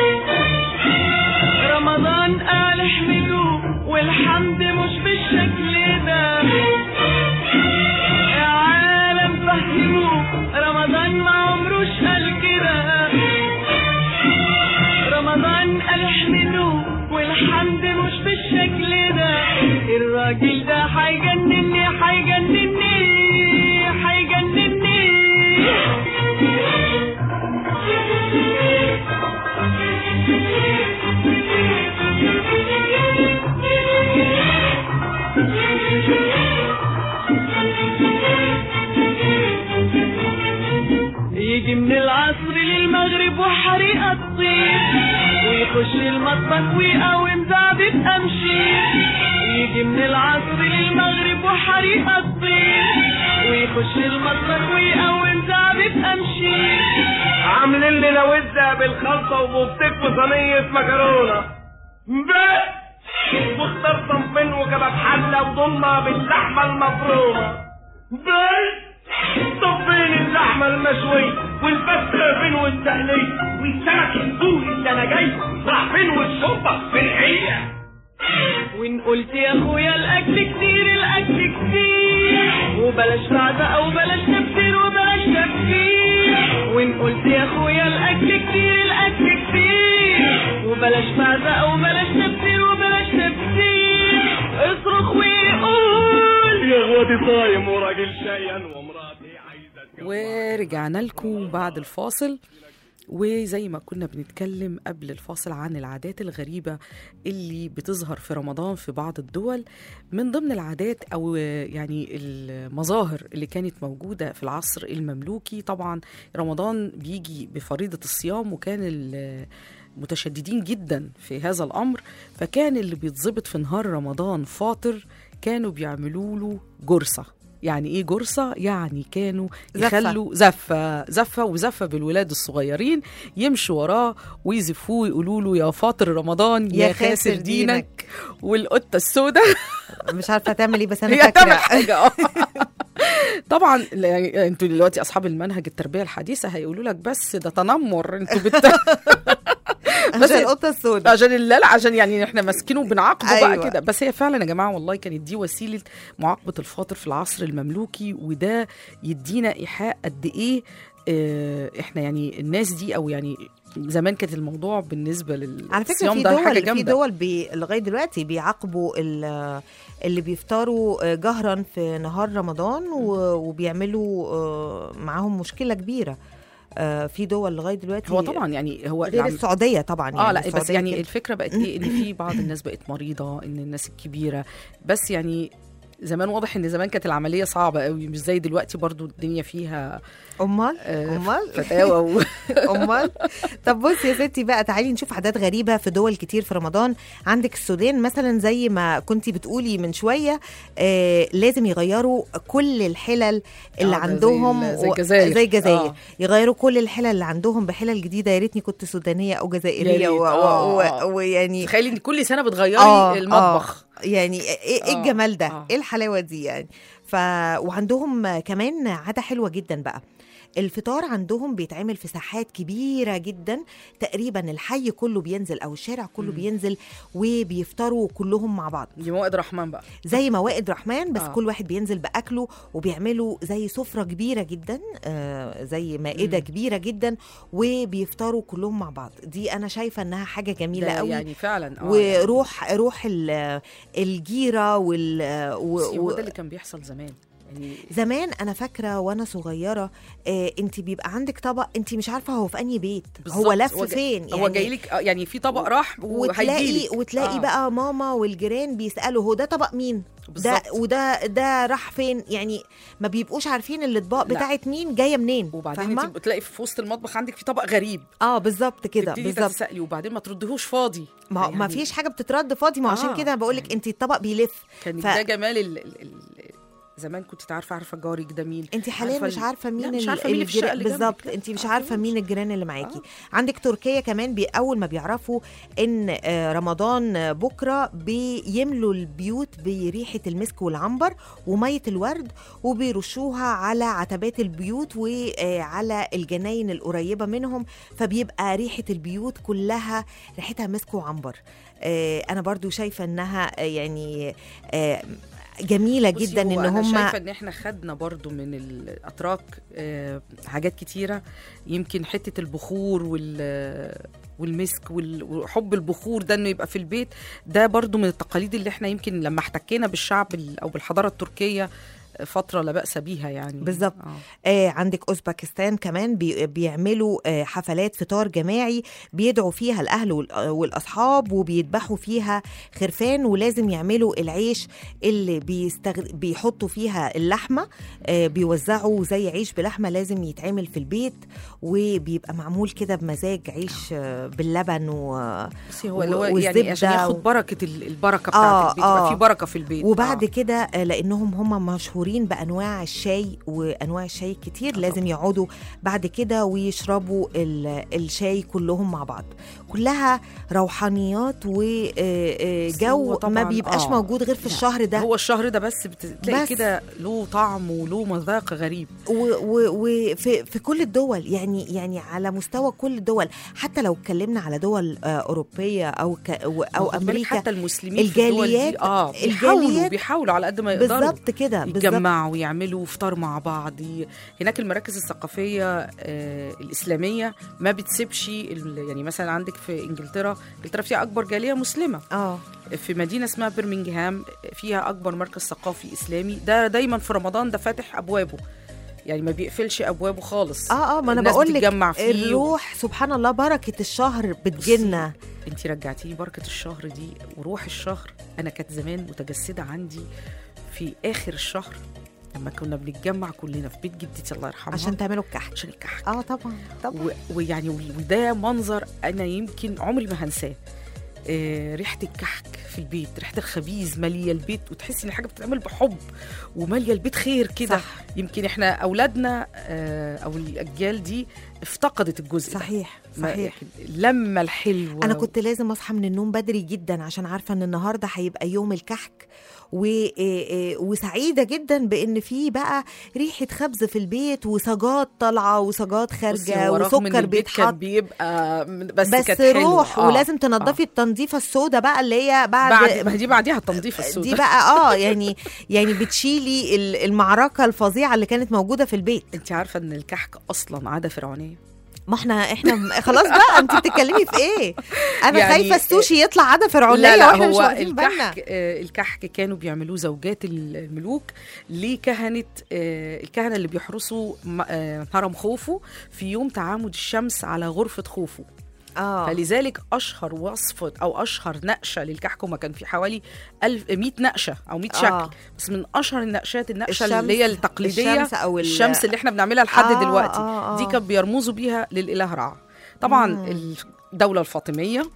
رمضان قال احمدوه والحمد مش بالشكل ده يا عالم فهموه رمضان ما عمروش قال كده رمضان قال احمدوه والحمد مش بالشكل ده الراجل ده هيجنني هيجنني هيجنني يجي من العصر للمغرب وحريقة تطير ويخش المطبخ ويقاوم زعبة أمشير يجي من العصر للمغرب وحريقة تطير ويخش المطبخ ويقاوم زعبة أمشير عاملين لنا وزة بالخلطة وبفتك وصينية مكرونة بس واختار صنفين وكباب حلة وضمة باللحمة المفرومة بس طب فين اللحمة المشوية والفتة فين والتقلية والسمك السوري اللي انا جاي راح فين والشوربة فين هي وإن قلت يا أخويا الأكل كتير الأكل كتير وبلاش بعزة وبلاش تفكير وبلاش تفكير وإن قلت يا أخويا الأكل كتير الأكل كتير وبلاش بعزة وبلاش تفكير وبلاش تفكير اصرخ ويقول يا اخواتي صايم وراجل شقيان ومراتي عايزة تجوعني ورجعنا لكم بعد الفاصل وزي ما كنا بنتكلم قبل الفاصل عن العادات الغريبة اللي بتظهر في رمضان في بعض الدول من ضمن العادات أو يعني المظاهر اللي كانت موجودة في العصر المملوكي طبعا رمضان بيجي بفريضة الصيام وكان ال- متشددين جدا في هذا الأمر فكان اللي بيتظبط في نهار رمضان فاطر كانوا بيعملوا له جرصة يعني ايه جرصة؟ يعني كانوا زفة. يخلوا زفة زفة وزفة بالولاد الصغيرين يمشوا وراه ويزفوه ويقولوا له يا فاطر رمضان يا, يا خاسر خاسر دينك, دينك. والقطة السوداء مش عارفه تعمل ايه بس انا هي تعمل فاكره حاجة آه. طبعا يعني انتوا دلوقتي اصحاب المنهج التربيه الحديثه هيقولوا لك بس ده تنمر انتوا بت... بس عشان القطه السوداء عشان لا لا عشان يعني احنا ماسكينه وبنعاقبه أيوة. أيوة. بقى كده بس هي فعلا يا جماعه والله كانت دي وسيله معاقبه الفاطر في العصر المملوكي وده يدينا ايحاء قد ايه آه، احنا يعني الناس دي او يعني زمان كانت الموضوع بالنسبه لل على فكره الصيام في ده حاجه دول في جامده دول بي لغايه دلوقتي بيعاقبوا ال- اللي بيفطروا جهرا في نهار رمضان و- وبيعملوا آه، معاهم مشكله كبيره آه، في دول لغايه دلوقتي هو طبعا يعني هو غير العم- السعوديه طبعا يعني اه لا بس السعودية يعني كده. الفكره بقت ايه ان في بعض الناس بقت مريضه ان الناس الكبيره بس يعني زمان واضح ان زمان كانت العمليه صعبه قوي مش زي دلوقتي برضو الدنيا فيها امال آه، امال فتاوى و... امال طب بصي يا ستي بقى تعالي نشوف عادات غريبه في دول كتير في رمضان عندك السودان مثلا زي ما كنتي بتقولي من شويه آه لازم يغيروا كل الحلل اللي آه، ده زي عندهم ال- زي و- الجزائر. زي الجزائر آه. يغيروا كل الحلل اللي عندهم بحلل جديده يا ريتني كنت سودانيه او يا جزائريه ريت. و- آه، و- آه. و- ويعني تخيلي ان كل سنه بتغيري آه، المطبخ آه يعني ايه إيه آه، الجمال ده آه. ايه الحلاوه دي يعني ف وعندهم كمان عاده حلوه جدا بقى الفطار عندهم بيتعمل في ساحات كبيره جدا تقريبا الحي كله بينزل او الشارع كله مم. بينزل وبيفطروا كلهم مع بعض دي موائد رحمن بقى زي موائد رحمن بس آه. آه. كل واحد بينزل باكله وبيعملوا زي سفره كبيره جدا آه زي مائده مم. كبيره جدا وبيفطروا كلهم مع بعض دي انا شايفه انها حاجه جميله ده قوي يعني فعلا اه يعني وروح روح ال- الجيره وال و- بصي، هو و- ده اللي كان بيحصل زمان يعني زمان انا فاكره وانا صغيره آه انت بيبقى عندك طبق انت مش عارفه هو في انهي بيت هو بالظبط، لف هو جاي- فين هو جاي لك آه، يعني في طبق راح وتلاقي وهيجيلك. وتلاقي آه. بقى ماما والجيران بيسالوا هو ده طبق مين ده بالظبط. وده ده راح فين يعني ما بيبقوش عارفين الاطباق لا. بتاعت مين جايه منين وبعدين فاهمة؟ انت بتلاقي في وسط المطبخ عندك في طبق غريب اه بالظبط كده تبتدي بالظبط تتسألي وبعدين ما تردهوش فاضي ما هو ما يعني فيش حاجه بتترد فاضي ما هو عشان آه، كده بقول لك يعني- انت الطبق بيلف كان ف- ده جمال ال... ال... ال... زمان كنت عارفه عارفه جارك ده مين انت حاليا عارفة مش ال- عارفه لا، مين مش ال- عارفة مين اللي في الشقة الجيران اللي جنبك. بالظبط لا، انت مش آه، عارفه خلاص. مين الجيران اللي معاكي آه. عندك تركيا كمان بي اول ما بيعرفوا ان آه، رمضان آه، بكره بيملوا البيوت بريحه المسك والعنبر وميه الورد وبيرشوها على عتبات البيوت وعلى الجناين القريبه منهم فبيبقى ريحه البيوت كلها ريحتها مسك وعنبر آه، انا برضو شايفه انها آه، يعني آه، جميله بصي، جدا هو ان أنا هم شايفه ان احنا خدنا برضو من الاتراك آه، حاجات كتيره يمكن حته البخور وال والمسك وال- وحب البخور ده انه يبقى في البيت ده برضو من التقاليد اللي احنا يمكن لما احتكينا بالشعب ال- او بالحضاره التركيه فتره لا باس بيها يعني بالظبط. آه. آه عندك اوزباكستان كمان بي بيعملوا آه حفلات فطار جماعي بيدعوا فيها الاهل وال- آه، والاصحاب وبيذبحوا فيها خرفان ولازم يعملوا العيش اللي بيستغ... بيحطوا فيها اللحمه آه بيوزعوا زي عيش بلحمه لازم يتعمل في البيت وبيبقى معمول كده بمزاج عيش آه باللبن و... بصي هو اللي هو يعني والزبدة عشان و- ياخد بركه ال- البركه بتاعت آه، البيت يبقى آه. في بركه في البيت وبعد آه. كده آه، لانهم هم مشهورين بانواع الشاي وانواع الشاي كتير لازم يقعدوا بعد كده ويشربوا ال- الشاي كلهم مع بعض كلها روحانيات بس هو وجو ما طبعاً- بيبقاش آه. موجود غير في لا، الشهر ده هو الشهر ده بس بتلاقي بس. كده له طعم وله مذاق غريب وفي في كل الدول يعني يعني على مستوى كل الدول حتى لو اتكلمنا على دول آه، اوروبيه او ك او واخد بالك امريكا حتى المسلمين في الدول الجاليات- دي اه بيحاولوا الجاليات- بيحاولوا على قد ما يقدروا بالظبط كده بالظبط يتجمعوا ويعملوا فطار مع بعض ي- هناك المراكز الثقافيه آه الاسلاميه ما بتسيبش ال- يعني مثلا عندك في انجلترا انجلترا فيها اكبر جاليه مسلمه اه في مدينه اسمها برمنجهام فيها اكبر مركز ثقافي اسلامي ده دايما في رمضان ده فاتح ابوابه يعني ما بيقفلش ابوابه خالص اه اه ما انا الناس بقول لك بتتجمع فيه الروح سبحان الله بركه الشهر بتجيلنا انت رجعتيني بركه الشهر دي وروح الشهر انا كانت زمان متجسده عندي في اخر الشهر لما كنا بنتجمع كلنا في بيت جدتي الله يرحمها عشان تعملوا الكحك عشان الكحك اه طبعا طبعا و- ويعني وده منظر انا يمكن عمري ما هنساه آه، ريحه الكحك في البيت ريحه الخبيز ماليه البيت وتحسي ان حاجه بتتعمل بحب وماليه البيت خير كده صح. يمكن احنا اولادنا آه، او الاجيال دي افتقدت الجزء ده. صحيح ما- صحيح لما الحلو انا كنت لازم اصحى من النوم بدري جدا عشان عارفه ان النهارده هيبقى يوم الكحك و... إيه إيه وسعيده جدا بان في بقى ريحه خبز في البيت وسجات طالعه وسجات بصي، خارجه هو رغم إن وسكر البيت كان بيتحط بيبقى من- بس, بس كانت حلوة. روح آه. ولازم تنضفي التنظيفه السوداء بقى اللي هي بعد, بعد ما دي بعديها التنظيف السوداء دي بقى اه يعني يعني بتشيلي ال- المعركه الفظيعه اللي كانت موجوده في البيت انت عارفه ان الكحك اصلا عاده فرعونيه ما احنا احنا م- خلاص بقى انت بتتكلمي في ايه انا يعني خايفه السوشي يطلع عاده فرعونيه لا لا واحنا مش هو واخدين بالنا الكحك آه الكحك كانوا بيعملوه زوجات الملوك لكهنه آه الكهنه اللي بيحرسوا م- آه هرم خوفو في يوم تعامد الشمس على غرفه خوفو اه فلذلك اشهر وصفه او اشهر نقشه للكحك وما كان في حوالي 1000 100 نقشه او 100 شكل آه. بس من اشهر النقشات النقشه الشمس- اللي هي التقليديه الشمس أو ال- الشمس اللي احنا بنعملها لحد آه، دلوقتي آه، آه. دي كانوا بيرمزوا بيها للاله رع طبعا مم. الدوله الفاطميه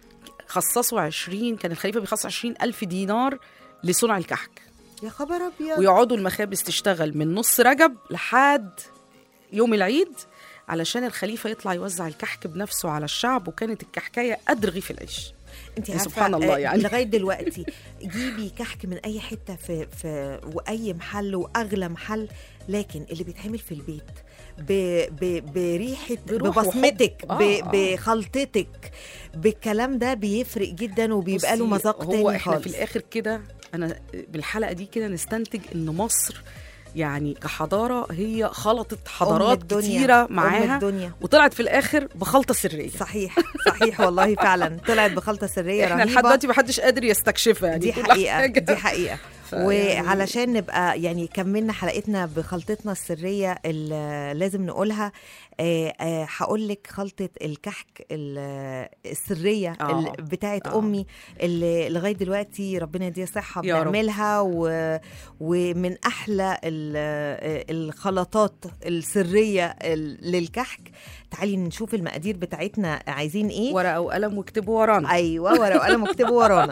خصصوا 20 كان الخليفه بيخصص 20 ألف دينار لصنع الكحك يا خبر ابيض ويقعدوا المخابز تشتغل من نص رجب لحد يوم العيد علشان الخليفة يطلع يوزع الكحك بنفسه على الشعب وكانت الكحكاية قد رغيف العيش انت يا عارفه سبحان الله آه، يعني. لغايه دلوقتي جيبي كحك من اي حته في في واي محل واغلى محل لكن اللي بيتعمل في البيت ب ب بريحه بروح وحب. ببصمتك آه، ب آه. بخلطتك بالكلام ده بيفرق جدا وبيبقى له بصي، مذاق هو تاني احنا خالص في الاخر كده انا بالحلقه دي كده نستنتج ان مصر يعني كحضاره هي خلطت أم حضارات الدنيا، كتيره أم معاها الدنيا وطلعت في الاخر بخلطه سريه صحيح صحيح والله فعلا طلعت بخلطه سريه احنا رهيبه لحد دلوقتي محدش قادر يستكشفها يعني دي كل حقيقة حاجة. دي حقيقة فيعني- وعلشان نبقى يعني كملنا حلقتنا بخلطتنا السرية اللي لازم نقولها آه، آه، هقول لك خلطة الكحك ال- السرية آه. ال- بتاعت آه. أمي اللي لغاية دلوقتي ربنا يديها صحة يا رب. بنعملها و... ومن أحلى ال- آه، الخلطات السرية ال- للكحك تعالي نشوف المقادير بتاعتنا عايزين إيه ورقه وقلم واكتبوا ورانا ايوه ورقه وقلم واكتبوا ورانا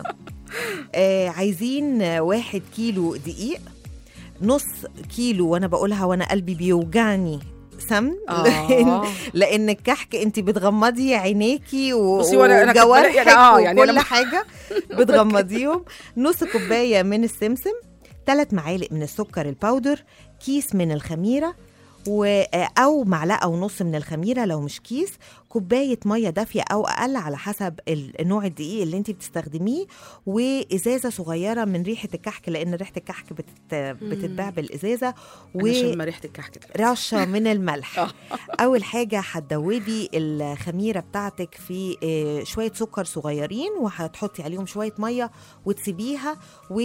آه عايزين آه، واحد كيلو دقيق نص كيلو وانا بقولها وانا قلبي بيوجعني سمن لان آه. لان الكحك انت بتغمضي عينيكي و- بصي وأنا- أنا كنت بلاقي- وجوارحك يعني آه، يعني أنا وكل ما- حاجه بتغمضيهم نص كوبايه من السمسم ثلاث معالق من السكر الباودر كيس من الخميره و او معلقه ونص من الخميره لو مش كيس كوبايه ميه دافيه او اقل على حسب ال- نوع الدقيق اللي انت بتستخدميه وازازه صغيره من ريحه الكحك لان ريحه الكحك بتت... بتتباع بالازازه انا شم ريحه الكحك ده رشه من الملح اول حاجه هتدوبي الخميره بتاعتك في آه، شويه سكر صغيرين وهتحطي عليهم شويه ميه وتسيبيها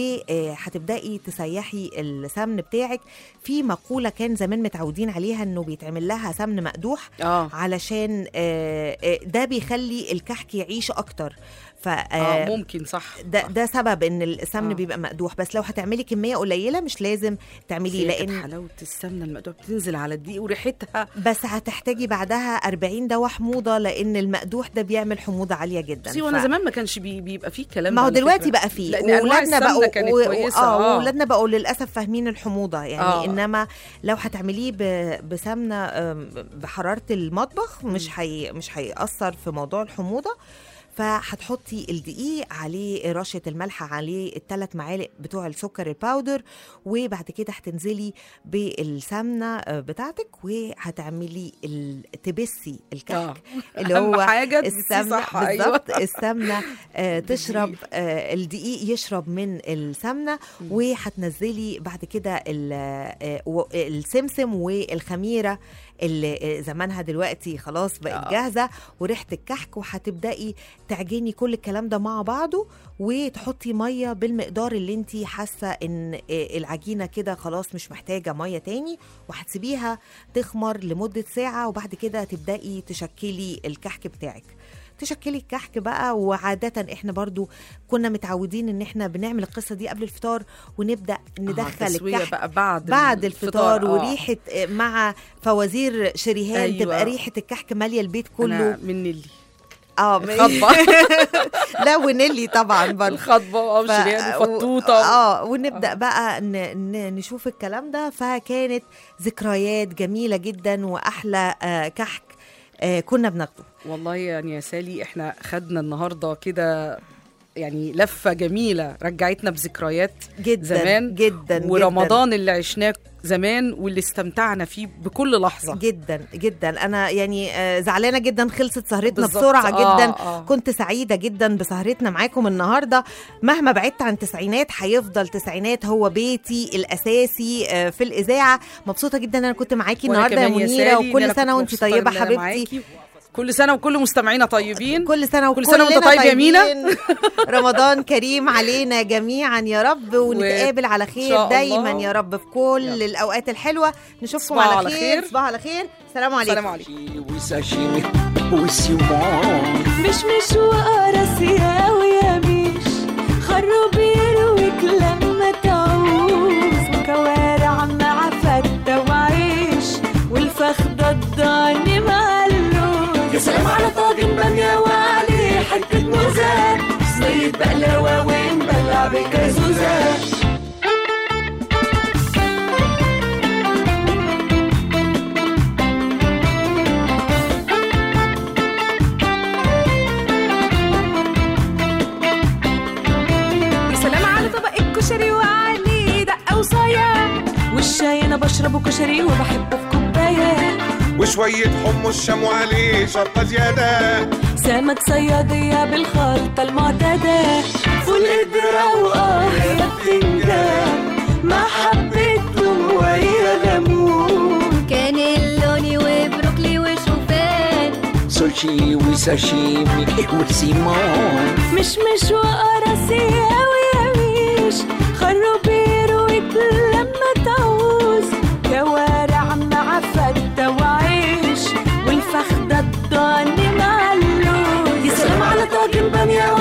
وهتبداي تسيحي السمن بتاعك في مقوله كان زمان متعودين عليها انه بيتعمل لها سمن مقدوح اه علشان آه، آه، ده بيخلي الكحك يعيش اكتر ف اه آه، ممكن صح ده ده سبب ان السمن آه. بيبقى مقدوح بس لو هتعملي كميه قليله مش لازم تعمليه لان لان حلاوه السمنه المقدوعه بتنزل على الدقيق وريحتها بس هتحتاجي بعدها 40 دواء حموضه لان المقدوح ده بيعمل حموضه عاليه جدا بصي وانا زمان ما كانش بي بيبقى فيه كلام ما ده هو على دلوقتي فكرة. بقى فيه لأن أنواع وولادنا السمنة بقوا كانت و- كويسة، اه آه. وولادنا بقوا للاسف فاهمين الحموضه يعني آه. آه. انما لو هتعمليه ب- بسمنه آم، بحراره المطبخ مش هي مش هيأثر في موضوع الحموضه فهتحطي الدقيق عليه رشه الملح عليه الثلاث معالق بتوع السكر الباودر وبعد كده هتنزلي بالسمنه آه، بتاعتك وهتعملي ال- تبسي الكحك آه. اللي أهم هو حاجة تبسيه السمنه صح، أيوة. بالظبط السمنه آه، تشرب آه، الدقيق يشرب من السمنه وهتنزلي بعد كده ال- آه، و- السمسم والخميره اللي آه، زمانها دلوقتي خلاص بقت آه. جاهزه وريحه الكحك وهتبداي تعجني كل الكلام ده مع بعضه وتحطي ميه بالمقدار اللي انت حاسه ان آه، العجينه كده خلاص مش محتاجه ميه تاني وهتسيبيها تخمر لمده ساعه وبعد كده تبداي تشكلي الكحك بتاعك تشكلي الكحك بقى وعادة احنا برضو كنا متعودين ان احنا بنعمل القصة دي قبل الفطار ونبدأ ندخل تسوية الكحك بقى بعد بعد الفطار آه. وريحة آه، مع فوازير شريهان أيوة. أيوة. تبقى ريحة الكحك مالية البيت كله أنا من نيلي اه الخطبة لا ونيلي طبعا برضه الخطبة اه ف- شريان و- وفطوطة اه ونبدا بقى ن... ن... نشوف الكلام ده فكانت ذكريات جميله جدا واحلى آه كحك آه كنا بناخده والله يعني يا سالي احنا خدنا النهارده كده يعني لفة جميلة رجعتنا بذكريات جدا زمان جدا ورمضان اللي عشناه زمان واللي استمتعنا فيه بكل لحظة جدا جدا انا يعني آه، زعلانه جدا خلصت سهرتنا بالظبط. بسرعه آه، جدا آه. كنت سعيده جدا بسهرتنا معاكم النهارده مهما بعدت عن تسعينات هيفضل تسعينات هو بيتي الاساسي آه، في الاذاعه مبسوطه جدا ان انا كنت معاكي وأنا النهارده يا كمان منيره سالي، إن أنا وكل كنت سنه وانت مبسوطة طيبه إن أنا حبيبتي معاكي. كل سنة وكل مستمعينا طيبين كل سنه كل سنة وأنت وكلنا طيب يا مينا. طيبين. رمضان كريم علينا جميعا يا رب ونتقابل على شاء خير دايما الله. يا رب في كل الاوقات الحلوه نشوفكم تصبحوا على على خير خير. تصبحوا على خير السلام عليكم السلام عليكم وساشيمي وسيمون مش مش وقرص يا ويا مش خروب يرويك لما تعوز وكوارع مع فتة وعيش والفخدة الضاني مع اللوز يا سلام على طاجن بامية وعليه حتة موزة صينية بقلاوة ونبلع بكازوزة بشربه كشري وبحبه في كوباية وشوية حمص شام وعليه شطة زيادة سمك صيادية بالخلطة المعتادة فول قدرة وآه يا بتنجان مع حبة توم ويا ليمون كان اللوني وبروكلي وشوفان سوشي وساشيمي وسيمون مش مش وقراصي أوي أويش خروبير وكل لما تعوز كوارع مع فتة وعيش والفخدة الضاني مع اللوز يا سلام على طاجن بامية